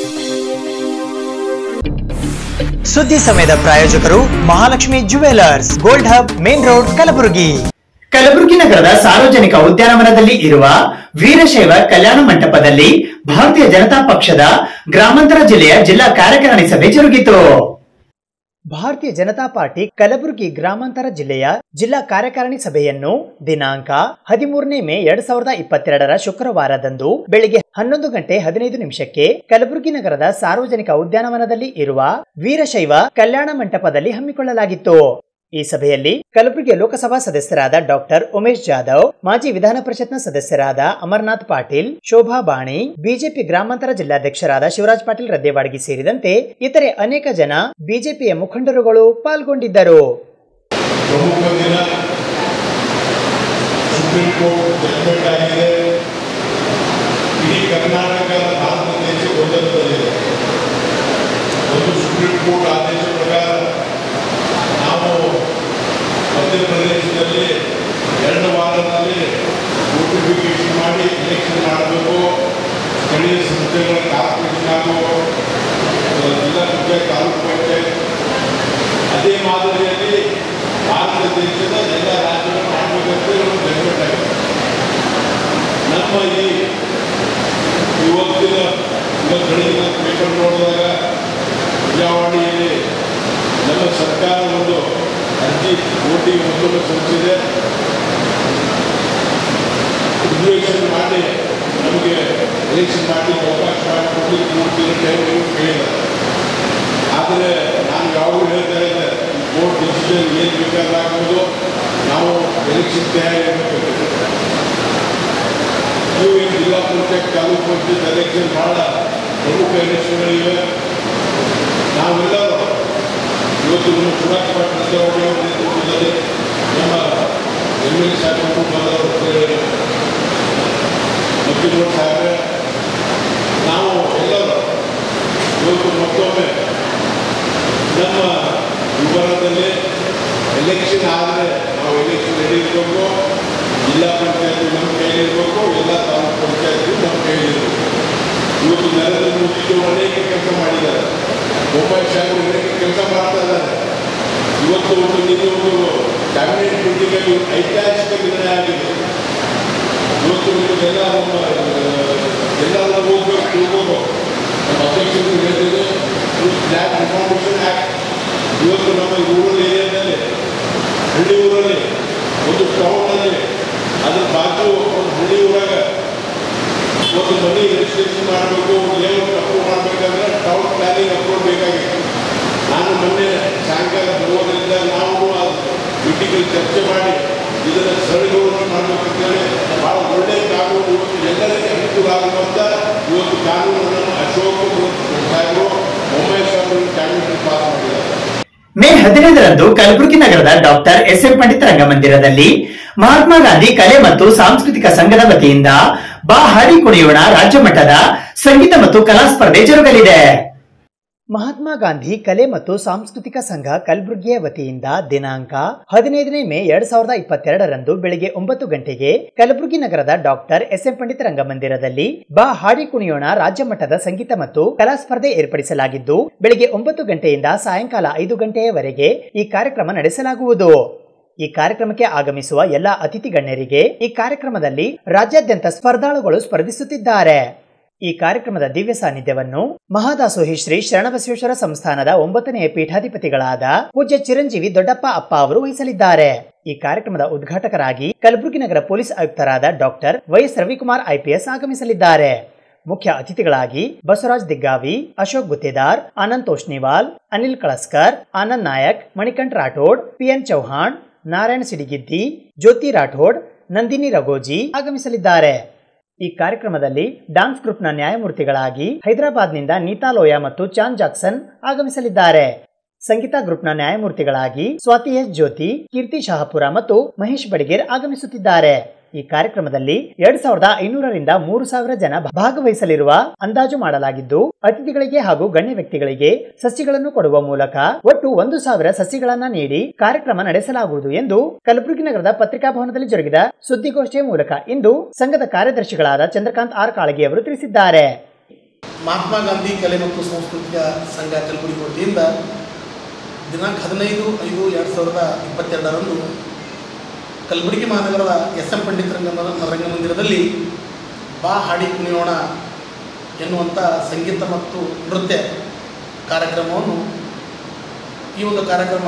ಸುದ್ದಿ ಸಮಯದ ಪ್ರಾಯೋಜಕರು Mahalakshmi jewellers gold hub main road Kalaburagi Kalaburagi ನಗರದ ಸಾರ್ವಜನಿಕ ಉದ್ಯಾನವನದಲ್ಲಿ ಇರುವ ವೀರಶೈವ ಕಲ್ಯಾಣ ಮಂಟಪದಲ್ಲಿ ಭಾರತೀಯ ಜನತಾ ಪಕ್ಷದ ಗ್ರಾಮಾಂತರ ಜಿಲ್ಲೆಯ ಜಿಲ್ಲಾ ಕಾರ್ಯಕಾರಿಣಿ ಸಭೆ ಜರುಗಿತು ಭಾರತೀಯ ಜನತಾ ಪಾರ್ಟಿ ಕಲಬುರಗಿ ಗ್ರಾಮಾಂತರ ಜಿಲ್ಲೆಯ ಜಿಲ್ಲಾ ಕಾರ್ಯಕಾರಿಣಿ ಸಭೆಯನ್ನು ದಿನಾಂಕ ಹದಿಮೂರನೇ ಮೇ ಎರಡ್ ಸಾವಿರದ ಇಪ್ಪತ್ತೆರಡರ ಶುಕ್ರವಾರದಂದು ಬೆಳಿಗ್ಗೆ ಹನ್ನೊಂದು ಗಂಟೆ ಹದಿನೈದು ನಿಮಿಷಕ್ಕೆ ಕಲಬುರಗಿ ನಗರದ ಸಾರ್ವಜನಿಕ ಉದ್ಯಾನವನದಲ್ಲಿ ಇರುವ ವೀರಶೈವ ಕಲ್ಯಾಣ ಮಂಟಪದಲ್ಲಿ ಹಮ್ಮಿಕೊಳ್ಳಲಾಗಿತ್ತು ಈ ಸಭೆಯಲ್ಲಿ ಕಲಬುರಗಿ ಲೋಕಸಭಾ ಸದಸ್ಯರಾದ ಡಾಕ್ಟರ್ ಉಮೇಶ್ ಜಾಧವ್ ಮಾಜಿ ವಿಧಾನ ಪರಿಷತ್ನ ಸದಸ್ಯರಾದ ಅಮರ್ನಾಥ್ ಪಾಟೀಲ್ ಶೋಭಾ ಬಾಣಿ ಬಿಜೆಪಿ ಗ್ರಾಮಾಂತರ ಜಿಲ್ಲಾಧ್ಯಕ್ಷರಾದ ಶಿವರಾಜ್ ಪಾಟೀಲ್ ರದ್ದೇವಾಡಗಿ ಸೇರಿದಂತೆ ಇತರೆ ಅನೇಕ ಜನ ಬಿಜೆಪಿಯ ಮುಖಂಡರುಗಳು ಪಾಲ್ಗೊಂಡಿದ್ದರು ಪ್ರಮುಖ ದಿನ ಸುಪ್ರೀಂ ಕೋರ್ಟ್ ಜಡ್ಜ್ಮೆಂಟ್ ಆಗಿದೆ ಇಡೀ ಕರ್ನಾಟಕ ಭಾರತ ದೇಶ ಗೊಂದಲದಲ್ಲಿದೆ ಒಂದು ಸುಪ್ರೀಂ ಕೋರ್ಟ್ ಆದೇಶ ಪ್ರಕಾರ ನಾವು ಮಧ್ಯಪ್ರದೇಶದಲ್ಲಿ ಎರಡು ವಾರದಲ್ಲಿ ನೋಟಿಫಿಕೇಶನ್ ಮಾಡಿ ಎಲೆಕ್ಷನ್ ಮಾಡಬೇಕು ಸ್ಥಳೀಯ ಸಂಸ್ಥೆಗಳ ಕಾರ್ಪೊರೇಷನ್ ಹಾಗೂ ಜಿಲ್ಲಾ ಪಂಚಾಯತ್ ತಾಲೂಕು ಪಂಚಾಯತ್ ಅದೇ ಮಾದರಿಯಲ್ಲಿ ಭಾರತ ದೇಶದ ಎಲ್ಲ ರಾಜ್ಯಗಳು ಮಾಡಬೇಕಂತ ಒಂದು ಜಡ್ಜ್ಮೆಂಟ್ ಆಗಿದೆ ನಮ್ಮ ಈ ಇವತ್ತಿನ ಇವತ್ತು ಬೆಳಗಿನ ಪೇಪರ್ ನೋಡಿದಾಗ ಪ್ರಜಾವಾಣಿಯಲ್ಲಿ ನಮ್ಮ ಸರ್ಕಾರ ಒಂದು ಅರ್ಜಿ ಓಟಿ ಒಂದನ್ನು ಸಲ್ಲಿಸಿದೆ ರಿಸರ್ವೇಷನ್ ಮಾಡಿ ನಮಗೆ ಎಲೆಕ್ಷನ್ ಮಾಡಲಿಕ್ಕೆ ಅವಕಾಶ ಮಾಡಿಕೊಟ್ಟು ಮೂರು ತಿಂಗಳ ಟೈಮ್ ಕೇಳಿದ್ದಾರೆ ಆದರೆ ನಾನು ಯಾವಾಗಲೂ ಹೇಳ್ತಾ ಇದ್ದೆ ಬೋರ್ಡ್ ಡಿಸಿಷನ್ ಏನು ಬೇಕಾದ್ರೆ ಆಗ್ಬೋದು ನಾವು ಎಲೆಕ್ಷನ್ ತಯಾರಿರಬೇಕು ಇವು ಏನು ಜಿಲ್ಲಾ ಪಂಚಾಯತ್ ತಾಲೂಕು ಪಂಚಾಯತ್ ಎಲೆಕ್ಷನ್ ಭಾಳ ಪ್ರಮುಖ ಎಲೆಕ್ಷನ್ಗಳಿವೆ ನಾವೆಲ್ಲರೂ ಇವತ್ತು ನಮ್ಮ ಸುಭಾಷ್ ಪಾಟೀಲ್ ಅವರ ನೇತೃತ್ವದಲ್ಲಿ ನಮ್ಮ ಎಮ್ ಎಲ್ ಸಾಹೇಬರು ಬಂದವರು ಅಂತ ಹೇಳಿ ಮತ್ತಿಬ್ಬರು ಸಾಹೇಬ್ರೆ ನಾವು ಎಲ್ಲರೂ ಇವತ್ತು ಮತ್ತೊಮ್ಮೆ ನಮ್ಮ ವಿವರದಲ್ಲಿ ಎಲೆಕ್ಷನ್ ಆದರೆ ನಾವು ಎಲೆಕ್ಷನ್ ರೆಡಿ ಇರಬೇಕು ಜಿಲ್ಲಾ ಪಂಚಾಯತ್ ನಮ್ಮ ಕೈಲಿರಬೇಕು ಎಲ್ಲ ತಾಲೂಕು ಪಂಚಾಯತ್ ನಮ್ಮ ಕೈಲಿರಬೇಕು ಇವತ್ತು ನರೇಂದ್ರ ಮೋದಿಜಿ ಅನೇಕ ಕೆಲಸ ಮಾಡಿದ್ದಾರೆ ಮುಂಬೈ ಶಾಖರು ಅನೇಕ ಕೆಲಸ ಮಾಡ್ತಾ ಇದ್ದಾರೆ ಇವತ್ತು ಒಂದು ನಿನ್ನೆ ಒಂದು ಕ್ಯಾಬಿನೆಟ್ ಮೀಟಿಂಗಲ್ಲಿ ಐತಿಹಾಸಿಕ ನಿರ್ಣಯ ಆಗಿದೆ ಇವತ್ತು ನಿಮಗೆಲ್ಲ ನಮ್ಮ ಎಲ್ಲರೂ ಹೋಗ್ಬೇಕು ತಿಳ್ಕೋಬೇಕು ನಮ್ಮ ಅಧ್ಯಕ್ಷರು ಹೇಳಿದ್ರೆ ಲ್ಯಾಂಡ್ ರಿಫಾರ್ಮೇಷನ್ ಆ್ಯಕ್ಟ್ ಇವತ್ತು ನಮ್ಮ ರೂರಲ್ ಏರಿಯಾದಲ್ಲಿ ಹಳ್ಳಿ ಊರಲ್ಲಿ ಒಂದು ಟೌನಲ್ಲಿ ಅದ್ರ ಬಾಜು ಒಂದು ಹಳ್ಳಿ ಊರಾಗ ಒಂದು ಮನೆ ರಿಜಿಸ್ಟ್ರೇಷನ್ ಮಾಡಬೇಕು ಲೇಔಟ್ ಅಪ್ರೂವ್ ಮಾಡಬೇಕಂದ್ರೆ ಟೌನ್ ಪ್ಲಾನಿಂಗ್ ಅಪ್ರೂವ್ ಬೇಕಾಗಿತ್ತು ನಾನು ಮೊನ್ನೆ ಸಾಯಂಕಾಲ ಬರುವುದರಿಂದ ನಾವು ಆ ಮೀಟಿಂಗಲ್ಲಿ ಚರ್ಚೆ ಮಾಡಿ ಇದನ್ನು ಸರಳೀಕರಣ ಮಾಡಬೇಕಂತೇಳಿ ಭಾಳ ಒಳ್ಳೆಯ ಕಾನೂನು ಇವತ್ತು ಎಲ್ಲರಿಗೆ ಅನುಕೂಲ ಆಗುವಂಥ ಇವತ್ತು ಕಾನೂನನ್ನು ಅಶೋಕ್ ಸಾಹೇಬರು ಮುಂಬೈ ಸಾಹೇಬರು ಕ್ಯಾಬಿನೆಟ್ ಪಾಸ್ ಮಾಡಿದ್ದಾರೆ ಮೇ ಹದಿನೈದರಂದು ಕಲಬುರಗಿ ನಗರದ ಡಾಕ್ಟರ್ ಎಸ್ ಎಂ ಪಂಡಿತ ರಂಗಮಂದಿರದಲ್ಲಿ ಮಹಾತ್ಮ ಗಾಂಧಿ ಕಲೆ ಮತ್ತು ಸಾಂಸ್ಕೃತಿಕ ಸಂಘದ ವತಿಯಿಂದ ಬಾ ಹಾಡಿ ಕುಣಿಯೋಣ ರಾಜ್ಯ ಮಟ್ಟದ ಸಂಗೀತ ಮತ್ತು ಕಲಾ ಸ್ಪರ್ಧೆ ಜರುಗಲಿದೆ ಮಹಾತ್ಮ ಗಾಂಧಿ ಕಲೆ ಮತ್ತು ಸಾಂಸ್ಕೃತಿಕ ಸಂಘ ಕಲಬುರಗಿಯ ವತಿಯಿಂದ ದಿನಾಂಕ ಹದಿನೈದನೇ ಮೇ ಎರಡ್ ಸಾವಿರದ ಇಪ್ಪತ್ತೆರಡರಂದು ಬೆಳಿಗ್ಗೆ ಒಂಬತ್ತು ಗಂಟೆಗೆ ಕಲಬುರಗಿ ನಗರದ ಡಾಕ್ಟರ್ ಎಸ್ ಎಂ ಪಂಡಿತ ರಂಗಮಂದಿರದಲ್ಲಿ ಬಾ ಹಾಡಿ ಕುಣಿಯೋಣ ರಾಜ್ಯ ಮಟ್ಟದ ಸಂಗೀತ ಮತ್ತು ಕಲಾ ಸ್ಪರ್ಧೆ ಏರ್ಪಡಿಸಲಾಗಿದ್ದು ಬೆಳಿಗ್ಗೆ ಒಂಬತ್ತು ಗಂಟೆಯಿಂದ ಸಾಯಂಕಾಲ ಐದು ಗಂಟೆಯವರೆಗೆ ಈ ಕಾರ್ಯಕ್ರಮ ನಡೆಸಲಾಗುವುದು ಈ ಕಾರ್ಯಕ್ರಮಕ್ಕೆ ಆಗಮಿಸುವ ಎಲ್ಲ ಅತಿಥಿ ಗಣ್ಯರಿಗೆ ಈ ಕಾರ್ಯಕ್ರಮದಲ್ಲಿ ರಾಜ್ಯಾದ್ಯಂತ ಸ್ಪರ್ಧಾಳುಗಳು ಸ್ಪರ್ಧಿಸುತ್ತಿದ್ದಾರೆ ಈ ಕಾರ್ಯಕ್ರಮದ ದಿವ್ಯ ಸಾನ್ನಿಧ್ಯವನ್ನು ಮಹಾದಾಸೋಹಿ ಶ್ರೀ ಶರಣಬಸವೇಶ್ವರ ಸಂಸ್ಥಾನದ ಒಂಬತ್ತನೆಯ ಪೀಠಾಧಿಪತಿಗಳಾದ ಪೂಜ್ಯ ಚಿರಂಜೀವಿ ದೊಡ್ಡಪ್ಪ ಅಪ್ಪ ಅವರು ವಹಿಸಲಿದ್ದಾರೆ ಈ ಕಾರ್ಯಕ್ರಮದ ಉದ್ಘಾಟಕರಾಗಿ ಕಲಬುರಗಿ ನಗರ ಪೊಲೀಸ್ ಆಯುಕ್ತರಾದ ಡಾಕ್ಟರ್ ವೈಎಸ್ ರವಿಕುಮಾರ್ ಐಪಿಎಸ್ ಆಗಮಿಸಲಿದ್ದಾರೆ ಮುಖ್ಯ ಅತಿಥಿಗಳಾಗಿ ಬಸವರಾಜ್ ದಿಗ್ಗಾವಿ ಅಶೋಕ್ ಗುತ್ತೇದಾರ್ ಆನಂದ್ ತೋಷ್ನಿವಾಲ್ ಅನಿಲ್ ಕಳಸ್ಕರ್ ಆನಂದ್ ನಾಯಕ್ ಮಣಿಕಂಠ್ ರಾಠೋಡ್ ಪಿಎನ್ ಚೌಹಾಣ್ ನಾರಾಯಣ ಸಿಡಿಗಿದ್ದಿ ಜ್ಯೋತಿ ರಾಠೋಡ್ ನಂದಿನಿ ರಘೋಜಿ ಆಗಮಿಸಲಿದ್ದಾರೆ ಈ ಕಾರ್ಯಕ್ರಮದಲ್ಲಿ ಡಾನ್ಸ್ ಗ್ರೂಪ್ನ ನ್ಯಾಯಮೂರ್ತಿಗಳಾಗಿ ಹೈದರಾಬಾದ್ನಿಂದ ನೀತಾ ಲೋಯಾ ಮತ್ತು ಚಾನ್ ಜಾಕ್ಸನ್ ಆಗಮಿಸಲಿದ್ದಾರೆ ಸಂಗೀತ ಗ್ರೂಪ್ನ ನ್ಯಾಯಮೂರ್ತಿಗಳಾಗಿ ಸ್ವಾತಿ ಎಸ್ ಜ್ಯೋತಿ ಕೀರ್ತಿ ಶಹಾಪುರ ಮತ್ತು ಮಹೇಶ್ ಬಡಿಗೇರ್ ಆಗಮಿಸುತ್ತಿದ್ದಾರೆ ಈ ಕಾರ್ಯಕ್ರಮದಲ್ಲಿ ಎರಡ್ ಸಾವಿರದ ಐನೂರರಿಂದ ಮೂರು ಸಾವಿರ ಜನ ಭಾಗವಹಿಸಲಿರುವ ಅಂದಾಜು ಮಾಡಲಾಗಿದ್ದು ಅತಿಥಿಗಳಿಗೆ ಹಾಗೂ ಗಣ್ಯ ವ್ಯಕ್ತಿಗಳಿಗೆ ಸಸಿಗಳನ್ನು ಕೊಡುವ ಮೂಲಕ ಒಟ್ಟು ಒಂದು ಸಾವಿರ ಸಸಿಗಳನ್ನ ನೀಡಿ ಕಾರ್ಯಕ್ರಮ ನಡೆಸಲಾಗುವುದು ಎಂದು ಕಲಬುರಗಿ ನಗರದ ಪತ್ರಿಕಾ ಭವನದಲ್ಲಿ ಜರುಗಿದ ಸುದ್ದಿಗೋಷ್ಠಿಯ ಮೂಲಕ ಇಂದು ಸಂಘದ ಕಾರ್ಯದರ್ಶಿಗಳಾದ ಚಂದ್ರಕಾಂತ್ ಆರ್ ಕಾಳಗಿ ಅವರು ತಿಳಿಸಿದ್ದಾರೆ ಮಹಾತ್ಮ ಗಾಂಧಿ ಕಲೆ ಮತ್ತು ಸಾಂಸ್ಕೃತಿಕ ಸಂಘ ಕಲಬುರಗಿ ವತಿಯಿಂದ ದಿನಾಂಕ ಹದಿನೈದು ಐದು ಎರಡು ಸಾವಿರದ ಇಪ್ಪತ್ತೆರಡರಂದು ಕಲಬುರಗಿ ಮಹಾನಗರದ ಎಸ್ ಎಂ ಪಂಡಿತ್ ರಂಗ ರಂಗಮಂದಿರದಲ್ಲಿ ಬಾ ಹಾಡಿ ಕುಣಿಯೋಣ ಎನ್ನುವಂಥ ಸಂಗೀತ ಮತ್ತು ನೃತ್ಯ ಕಾರ್ಯಕ್ರಮವನ್ನು ಈ ಒಂದು ಕಾರ್ಯಕ್ರಮ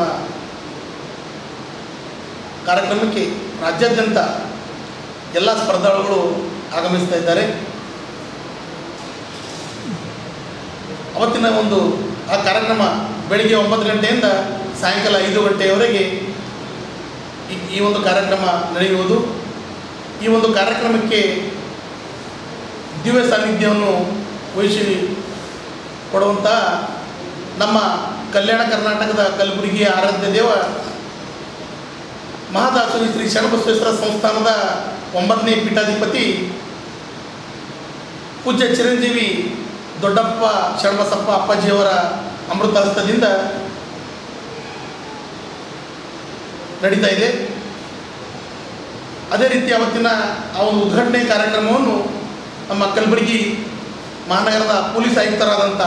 ಕಾರ್ಯಕ್ರಮಕ್ಕೆ ರಾಜ್ಯಾದ್ಯಂತ ಎಲ್ಲ ಸ್ಪರ್ಧಾಳುಗಳು ಆಗಮಿಸ್ತಾ ಇದ್ದಾರೆ ಅವತ್ತಿನ ಒಂದು ಆ ಕಾರ್ಯಕ್ರಮ ಬೆಳಿಗ್ಗೆ ಒಂಬತ್ತು ಗಂಟೆಯಿಂದ ಸಾಯಂಕಾಲ ಐದು ಗಂಟೆಯವರೆಗೆ ಈ- ಈ ಒಂದು ಕಾರ್ಯಕ್ರಮ ನಡೆಯುವುದು ಈ ಒಂದು ಕಾರ್ಯಕ್ರಮಕ್ಕೆ ದಿವ್ಯ ಸಾನ್ನಿಧ್ಯವನ್ನು ವಹಿಸಿ ಕೊಡುವಂಥ ನಮ್ಮ ಕಲ್ಯಾಣ ಕರ್ನಾಟಕದ ಕಲಬುರಗಿಯ ಆರಾಧ್ಯ ದೇವ ಮಹಾದಾಸೋಹಿ ಶ್ರೀ ಶರಣಬಸವೇಶ್ವರ ಸಂಸ್ಥಾನದ ಒಂಬತ್ತನೇ ಪೀಠಾಧಿಪತಿ ಪೂಜ್ಯ ಚಿರಂಜೀವಿ ದೊಡ್ಡಪ್ಪ ಶರಣಬಸಪ್ಪ ಅಪ್ಪಾಜಿಯವರ ಅಮೃತ ಹಸ್ತದಿಂದ ನಡೀತಾ ಇದೆ ಅದೇ ರೀತಿ ಅವತ್ತಿನ ಆ ಒಂದು ಉದ್ಘಾಟನೆ ಕಾರ್ಯಕ್ರಮವನ್ನು ನಮ್ಮ ಕಲಬುರಗಿ ಮಹಾನಗರದ ಪೊಲೀಸ್ ಆಯುಕ್ತರಾದಂಥ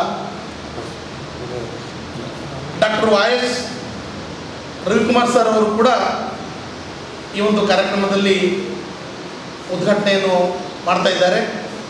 doctor Y S Ravikumar sir ಅವರು ಕೂಡ ಈ ಒಂದು ಕಾರ್ಯಕ್ರಮದಲ್ಲಿ ಉದ್ಘಾಟನೆಯನ್ನು ಮಾಡ್ತಾ ಇದ್ದಾರೆ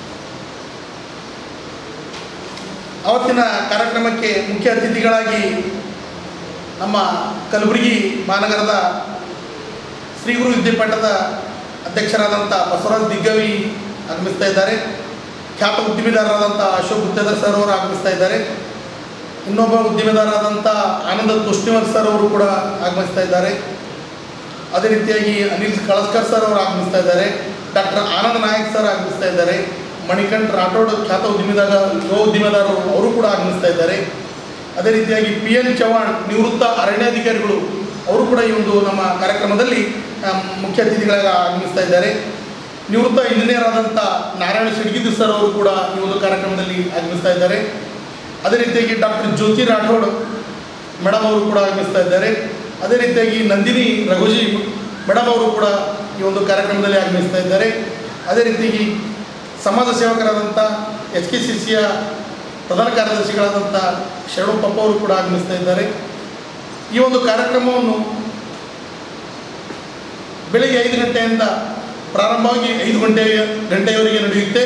ಅವತ್ತಿನ ಕಾರ್ಯಕ್ರಮಕ್ಕೆ ಮುಖ್ಯ ಅತಿಥಿಗಳಾಗಿ ನಮ್ಮ ಕಲಬುರಗಿ ಮಹಾನಗರದ ಶ್ರೀ ಗುರು ವಿದ್ಯಾಪೀಠದ ಅಧ್ಯಕ್ಷರಾದಂಥ ಬಸವರಾಜ್ ದಿಗ್ಗವಿ ಆಗಮಿಸ್ತಾ ಇದ್ದಾರೆ ಖ್ಯಾತ ಉದ್ಯಮಿದಾರರಾದಂಥ ಅಶೋಕ್ ಗುತ್ತೇದಾರ್ ಸರ್ ಅವರು ಆಗಮಿಸ್ತಾ ಇದ್ದಾರೆ ಇನ್ನೊಬ್ಬ ಉದ್ಯಮಿದಾರರಾದಂಥ ಆನಂದ ತುಷ್ಟಿವರ್ ಸರ್ ಅವರು ಕೂಡ ಆಗಮಿಸ್ತಾ ಇದ್ದಾರೆ ಅದೇ ರೀತಿಯಾಗಿ ಅನಿಲ್ ಕಳಸ್ಕರ್ ಸರ್ ಅವರು ಆಗಮಿಸ್ತಾ ಇದ್ದಾರೆ ಡಾಕ್ಟರ್ ಆನಂದ್ ನಾಯಕ್ ಸರ್ ಆಗಮಿಸ್ತಾ ಇದ್ದಾರೆ ಮಣಿಕಂಠ್ ರಾಠೋಡ್ ಖ್ಯಾತ ಉದ್ಯಮಿದಾರ ಯುವ ಉದ್ಯಮಿದಾರರು ಅವರು ಕೂಡ ಆಗಮಿಸ್ತಾ ಇದ್ದಾರೆ ಅದೇ ರೀತಿಯಾಗಿ ಪಿ ಎನ್ ಚವ್ಹಾಣ್ ನಿವೃತ್ತ ಅರಣ್ಯಾಧಿಕಾರಿಗಳು ಅವರು ಕೂಡ ಈ ಒಂದು ನಮ್ಮ ಕಾರ್ಯಕ್ರಮದಲ್ಲಿ ಆ, ಮುಖ್ಯ ಅತಿಥಿಗಳಾಗಿ ಆಗಮಿಸ್ತಾ ಇದ್ದಾರೆ ನಿವೃತ್ತ ಇಂಜಿನಿಯರ್ ಆದಂಥ ನಾರಾಯಣ ಶಿಡ್ಗಿದ್ದು ಸರ್ ಅವರು ಕೂಡ ಈ ಒಂದು ಕಾರ್ಯಕ್ರಮದಲ್ಲಿ ಆಗಮಿಸ್ತಾ ಇದ್ದಾರೆ ಅದೇ ರೀತಿಯಾಗಿ ಡಾಕ್ಟರ್ ಜ್ಯೋತಿ ರಾಠೋಡ್ ಮೇಡಮ್ ಅವರು ಕೂಡ ಆಗಮಿಸ್ತಾ ಇದ್ದಾರೆ ಅದೇ ರೀತಿಯಾಗಿ ನಂದಿನಿ ರಘುಜಿ ಮೇಡಮ್ ಅವರು ಕೂಡ ಈ ಒಂದು ಕಾರ್ಯಕ್ರಮದಲ್ಲಿ ಆಗಮಿಸ್ತಾ ಇದ್ದಾರೆ ಅದೇ ರೀತಿಯಾಗಿ ಸಮಾಜ ಸೇವಕರಾದಂಥ ಎಚ್ ಕೆ ಸಿ ಸಿಯ ಪ್ರಧಾನ ಕಾರ್ಯದರ್ಶಿಗಳಾದಂಥ ಶರಣು ಪಪ್ಪ ಅವರು ಕೂಡ ಆಗಮಿಸ್ತಾ ಇದ್ದಾರೆ ಈ ಒಂದು ಕಾರ್ಯಕ್ರಮವನ್ನು ಬೆಳಿಗ್ಗೆ ಐದು ಗಂಟೆಯಿಂದ ಪ್ರಾರಂಭವಾಗಿ ಐದು ಗಂಟೆ ಗಂಟೆಯವರೆಗೆ ನಡೆಯುತ್ತೆ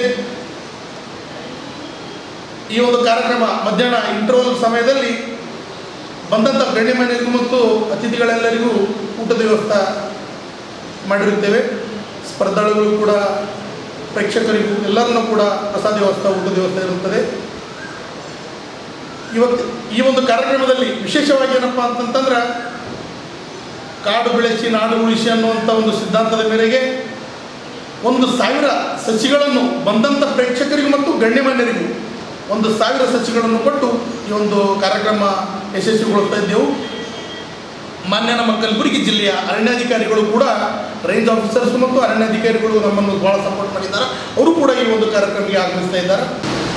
ಈ ಒಂದು ಕಾರ್ಯಕ್ರಮ ಮಧ್ಯಾಹ್ನ ಇಂಟರ್ವಲ್ ಸಮಯದಲ್ಲಿ ಬಂದಂಥ ಗಣ್ಯಮಾನ್ಯರಿಗೂ ಮತ್ತು ಅತಿಥಿಗಳೆಲ್ಲರಿಗೂ ಊಟದ ವ್ಯವಸ್ಥೆ ಮಾಡಿರುತ್ತೇವೆ ಸ್ಪರ್ಧಾಳುಗಳು ಕೂಡ ಪ್ರೇಕ್ಷಕರಿಗೂ ಎಲ್ಲರನ್ನೂ ಕೂಡ ಪ್ರಸಾದ ವ್ಯವಸ್ಥೆ ಊಟದ ವ್ಯವಸ್ಥೆ ಇರುತ್ತದೆ ಇವತ್ತು ಈ ಒಂದು ಕಾರ್ಯಕ್ರಮದಲ್ಲಿ ವಿಶೇಷವಾಗಿ ಏನಪ್ಪ ಅಂತಂತಂದ್ರೆ ಕಾಡು ಬೆಳೆಸಿ ನಾಡು ಉಳಿಸಿ ಅನ್ನುವಂಥ ಒಂದು ಸಿದ್ಧಾಂತದ ಮೇರೆಗೆ ಒಂದು ಸಾವಿರ ಸಸಿಗಳನ್ನು ಬಂದಂಥ ಪ್ರೇಕ್ಷಕರಿಗೂ ಮತ್ತು ಗಣ್ಯಮಾನ್ಯರಿಗೂ ಒಂದು ಸಾವಿರ ಸಸಿಗಳನ್ನು ಕೊಟ್ಟು ಈ ಒಂದು ಕಾರ್ಯಕ್ರಮ ಯಶಸ್ವಿಗೊಳಿಸ್ತಾ ಇದ್ದೆವು ಮಾನ್ಯ ನಮ್ಮ ಕಲಬುರಗಿ ಜಿಲ್ಲೆಯ ಅರಣ್ಯಾಧಿಕಾರಿಗಳು ಕೂಡ ರೇಂಜ್ ಆಫೀಸರ್ಸ್ ಮತ್ತು ಅರಣ್ಯಾಧಿಕಾರಿಗಳು ನಮ್ಮನ್ನು ಭಾಳ ಸಪೋರ್ಟ್ ಮಾಡಿದ್ದಾರೆ ಅವರು ಕೂಡ ಈ ಒಂದು ಕಾರ್ಯಕ್ರಮಕ್ಕೆ ಆಗಮಿಸ್ತಾ ಇದ್ದಾರೆ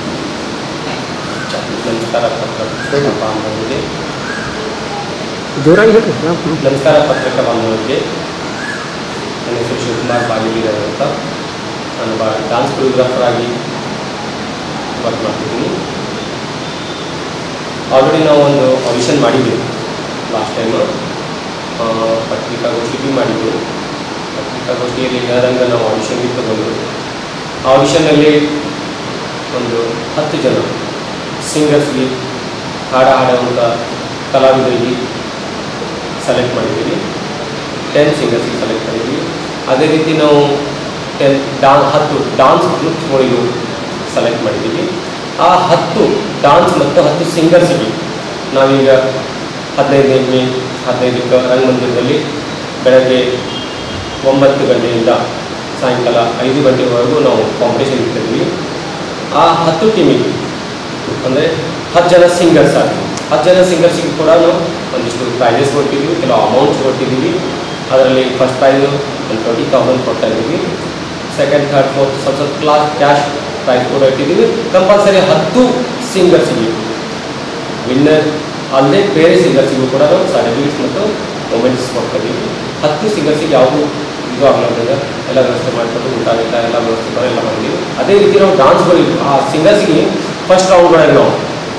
ನಮಸ್ಕಾರ ಪತ್ರಿಕಾ ಬಾಂಧವರಿಗೆ ಜೋರಾಗಿ ಹೇಳಿ ನಮಸ್ಕಾರ ಪತ್ರಿಕಾ ಬಾಂಧವರಿಗೆ ನನ್ನ ಹೆಸರು ಶಿವಕುಮಾರ್ ಬಾಗಿಲಿದ್ದಾರೆ ಅಂತ ನಾನು ಬಾ ಡಾನ್ಸ್ ಕೊರಿಯೋಗ್ರಾಫರ್ ಆಗಿ ವರ್ಕ್ ಮಾಡ್ತಿದ್ದೀನಿ ಆಲ್ರೆಡಿ ನಾವು ಒಂದು ಆಡಿಷನ್ ಮಾಡಿದ್ದೀವಿ ಲಾಸ್ಟ್ ಟೈಮು ಪತ್ರಿಕಾಗೋಷ್ಠಿ ಭೀ ಮಾಡಿದ್ದೆವು ಪತ್ರಿಕಾಗೋಷ್ಠಿಯಲ್ಲಿ ಹೇಳ್ದಂಗೆ ನಾವು ಆಡಿಷನ್ಗೆ ತಗೊಂಡು ಆ ಆಡಿಷನ್ನಲ್ಲಿ ಒಂದು ಹತ್ತು ಜನ ಸಿಂಗರ್ಸ್ಗೆ ಹಾಡ ಹಾಡುವಂಥ ಕಲಾವಿದರಿಗೆ ಸೆಲೆಕ್ಟ್ ಮಾಡಿದ್ದೀವಿ ಟೆನ್ ಸಿಂಗರ್ಸ್ಗೆ ಸೆಲೆಕ್ಟ್ ಮಾಡಿದ್ದೀವಿ ಅದೇ ರೀತಿ ನಾವು ಟೆನ್ ಡಾ ಹತ್ತು ಡಾನ್ಸ್ ಗ್ರೂಪ್ಸ್ಗಳಿಗೂ ಸೆಲೆಕ್ಟ್ ಮಾಡಿದ್ದೀವಿ ಆ ಹತ್ತು ಡಾನ್ಸ್ ಮತ್ತು ಹತ್ತು ಸಿಂಗರ್ಸ್ಗೆ ನಾವೀಗ ಹದಿನೈದನೇ ಮೇ ಹದಿನೈದಕ್ಕೆ ರಂಗಮಂದಿರದಲ್ಲಿ ಬೆಳಗ್ಗೆ ಒಂಬತ್ತು ಗಂಟೆಯಿಂದ ಸಾಯಂಕಾಲ ಐದು ಗಂಟೆವರೆಗೂ ನಾವು ಕಾಂಪಿಟೇಷನ್ ಇಟ್ಟಿದ್ವಿ ಆ ಹತ್ತು ಟೀಮಿಗೆ ಅಂದರೆ ಹತ್ತು ಜನ ಸಿಂಗರ್ಸ್ ಆಗ್ತೀವಿ ಹತ್ತು ಜನ ಸಿಂಗರ್ಸಿಗೆ ಕೂಡ ನಾವು ಒಂದಿಷ್ಟು ಪ್ರೈಸಸ್ ಕೊಟ್ಟಿದ್ವಿ ಕೆಲವು ಅಮೌಂಟ್ಸ್ ಕೊಟ್ಟಿದ್ದೀವಿ ಅದರಲ್ಲಿ ಫಸ್ಟ್ ಪ್ರೈಸು ಒಂದು ಟ್ವೆಂಟಿ ತೌಸಂಡ್ ಕೊಡ್ತಾ ಇದ್ದೀವಿ ಸೆಕೆಂಡ್ ಥರ್ಡ್ ಫೋರ್ತ್ ಸ್ವಲ್ಪ ಸ್ವಲ್ಪ ಕ್ಲಾಸ್ ಕ್ಯಾಶ್ ಪ್ರೈಸ್ ಕೂಡ ಇಟ್ಟಿದ್ದೀವಿ ಕಂಪಲ್ಸರಿ ಹತ್ತು ಸಿಂಗರ್ಸಿಗೆ ವಿನ್ನರ್ ಅಲ್ಲದೆ ಬೇರೆ ಸಿಂಗರ್ಸಿಗೂ ಕೂಡ ನಾವು ಸರ್ಟಿಫಿಕೇಟ್ಸ್ ಮತ್ತು ಮೊಮೆಂಟ್ಸ್ ಕೊಡ್ತಾ ಇದ್ದೀವಿ ಹತ್ತು ಸಿಂಗರ್ಸಿಗೆ ಯಾವುದು ಇದು ಆಗಲಾರ್ದಂಗೆ ಎಲ್ಲ ವ್ಯವಸ್ಥೆ ಮಾಡಿಕೊಟ್ಟು ಊಟ ಗೀಟ ಎಲ್ಲ ವ್ಯವಸ್ಥೆ ಕೂಡ ಎಲ್ಲ ಮಾಡಿದ್ದೀವಿ ಅದೇ ರೀತಿ ನಾವು ಡಾನ್ಸ್ಗಳು ಆ ಸಿಂಗರ್ಸ್ಗೆ ಫಸ್ಟ್ ರೌಂಡ್ಗಳಲ್ಲಿ ನಾವು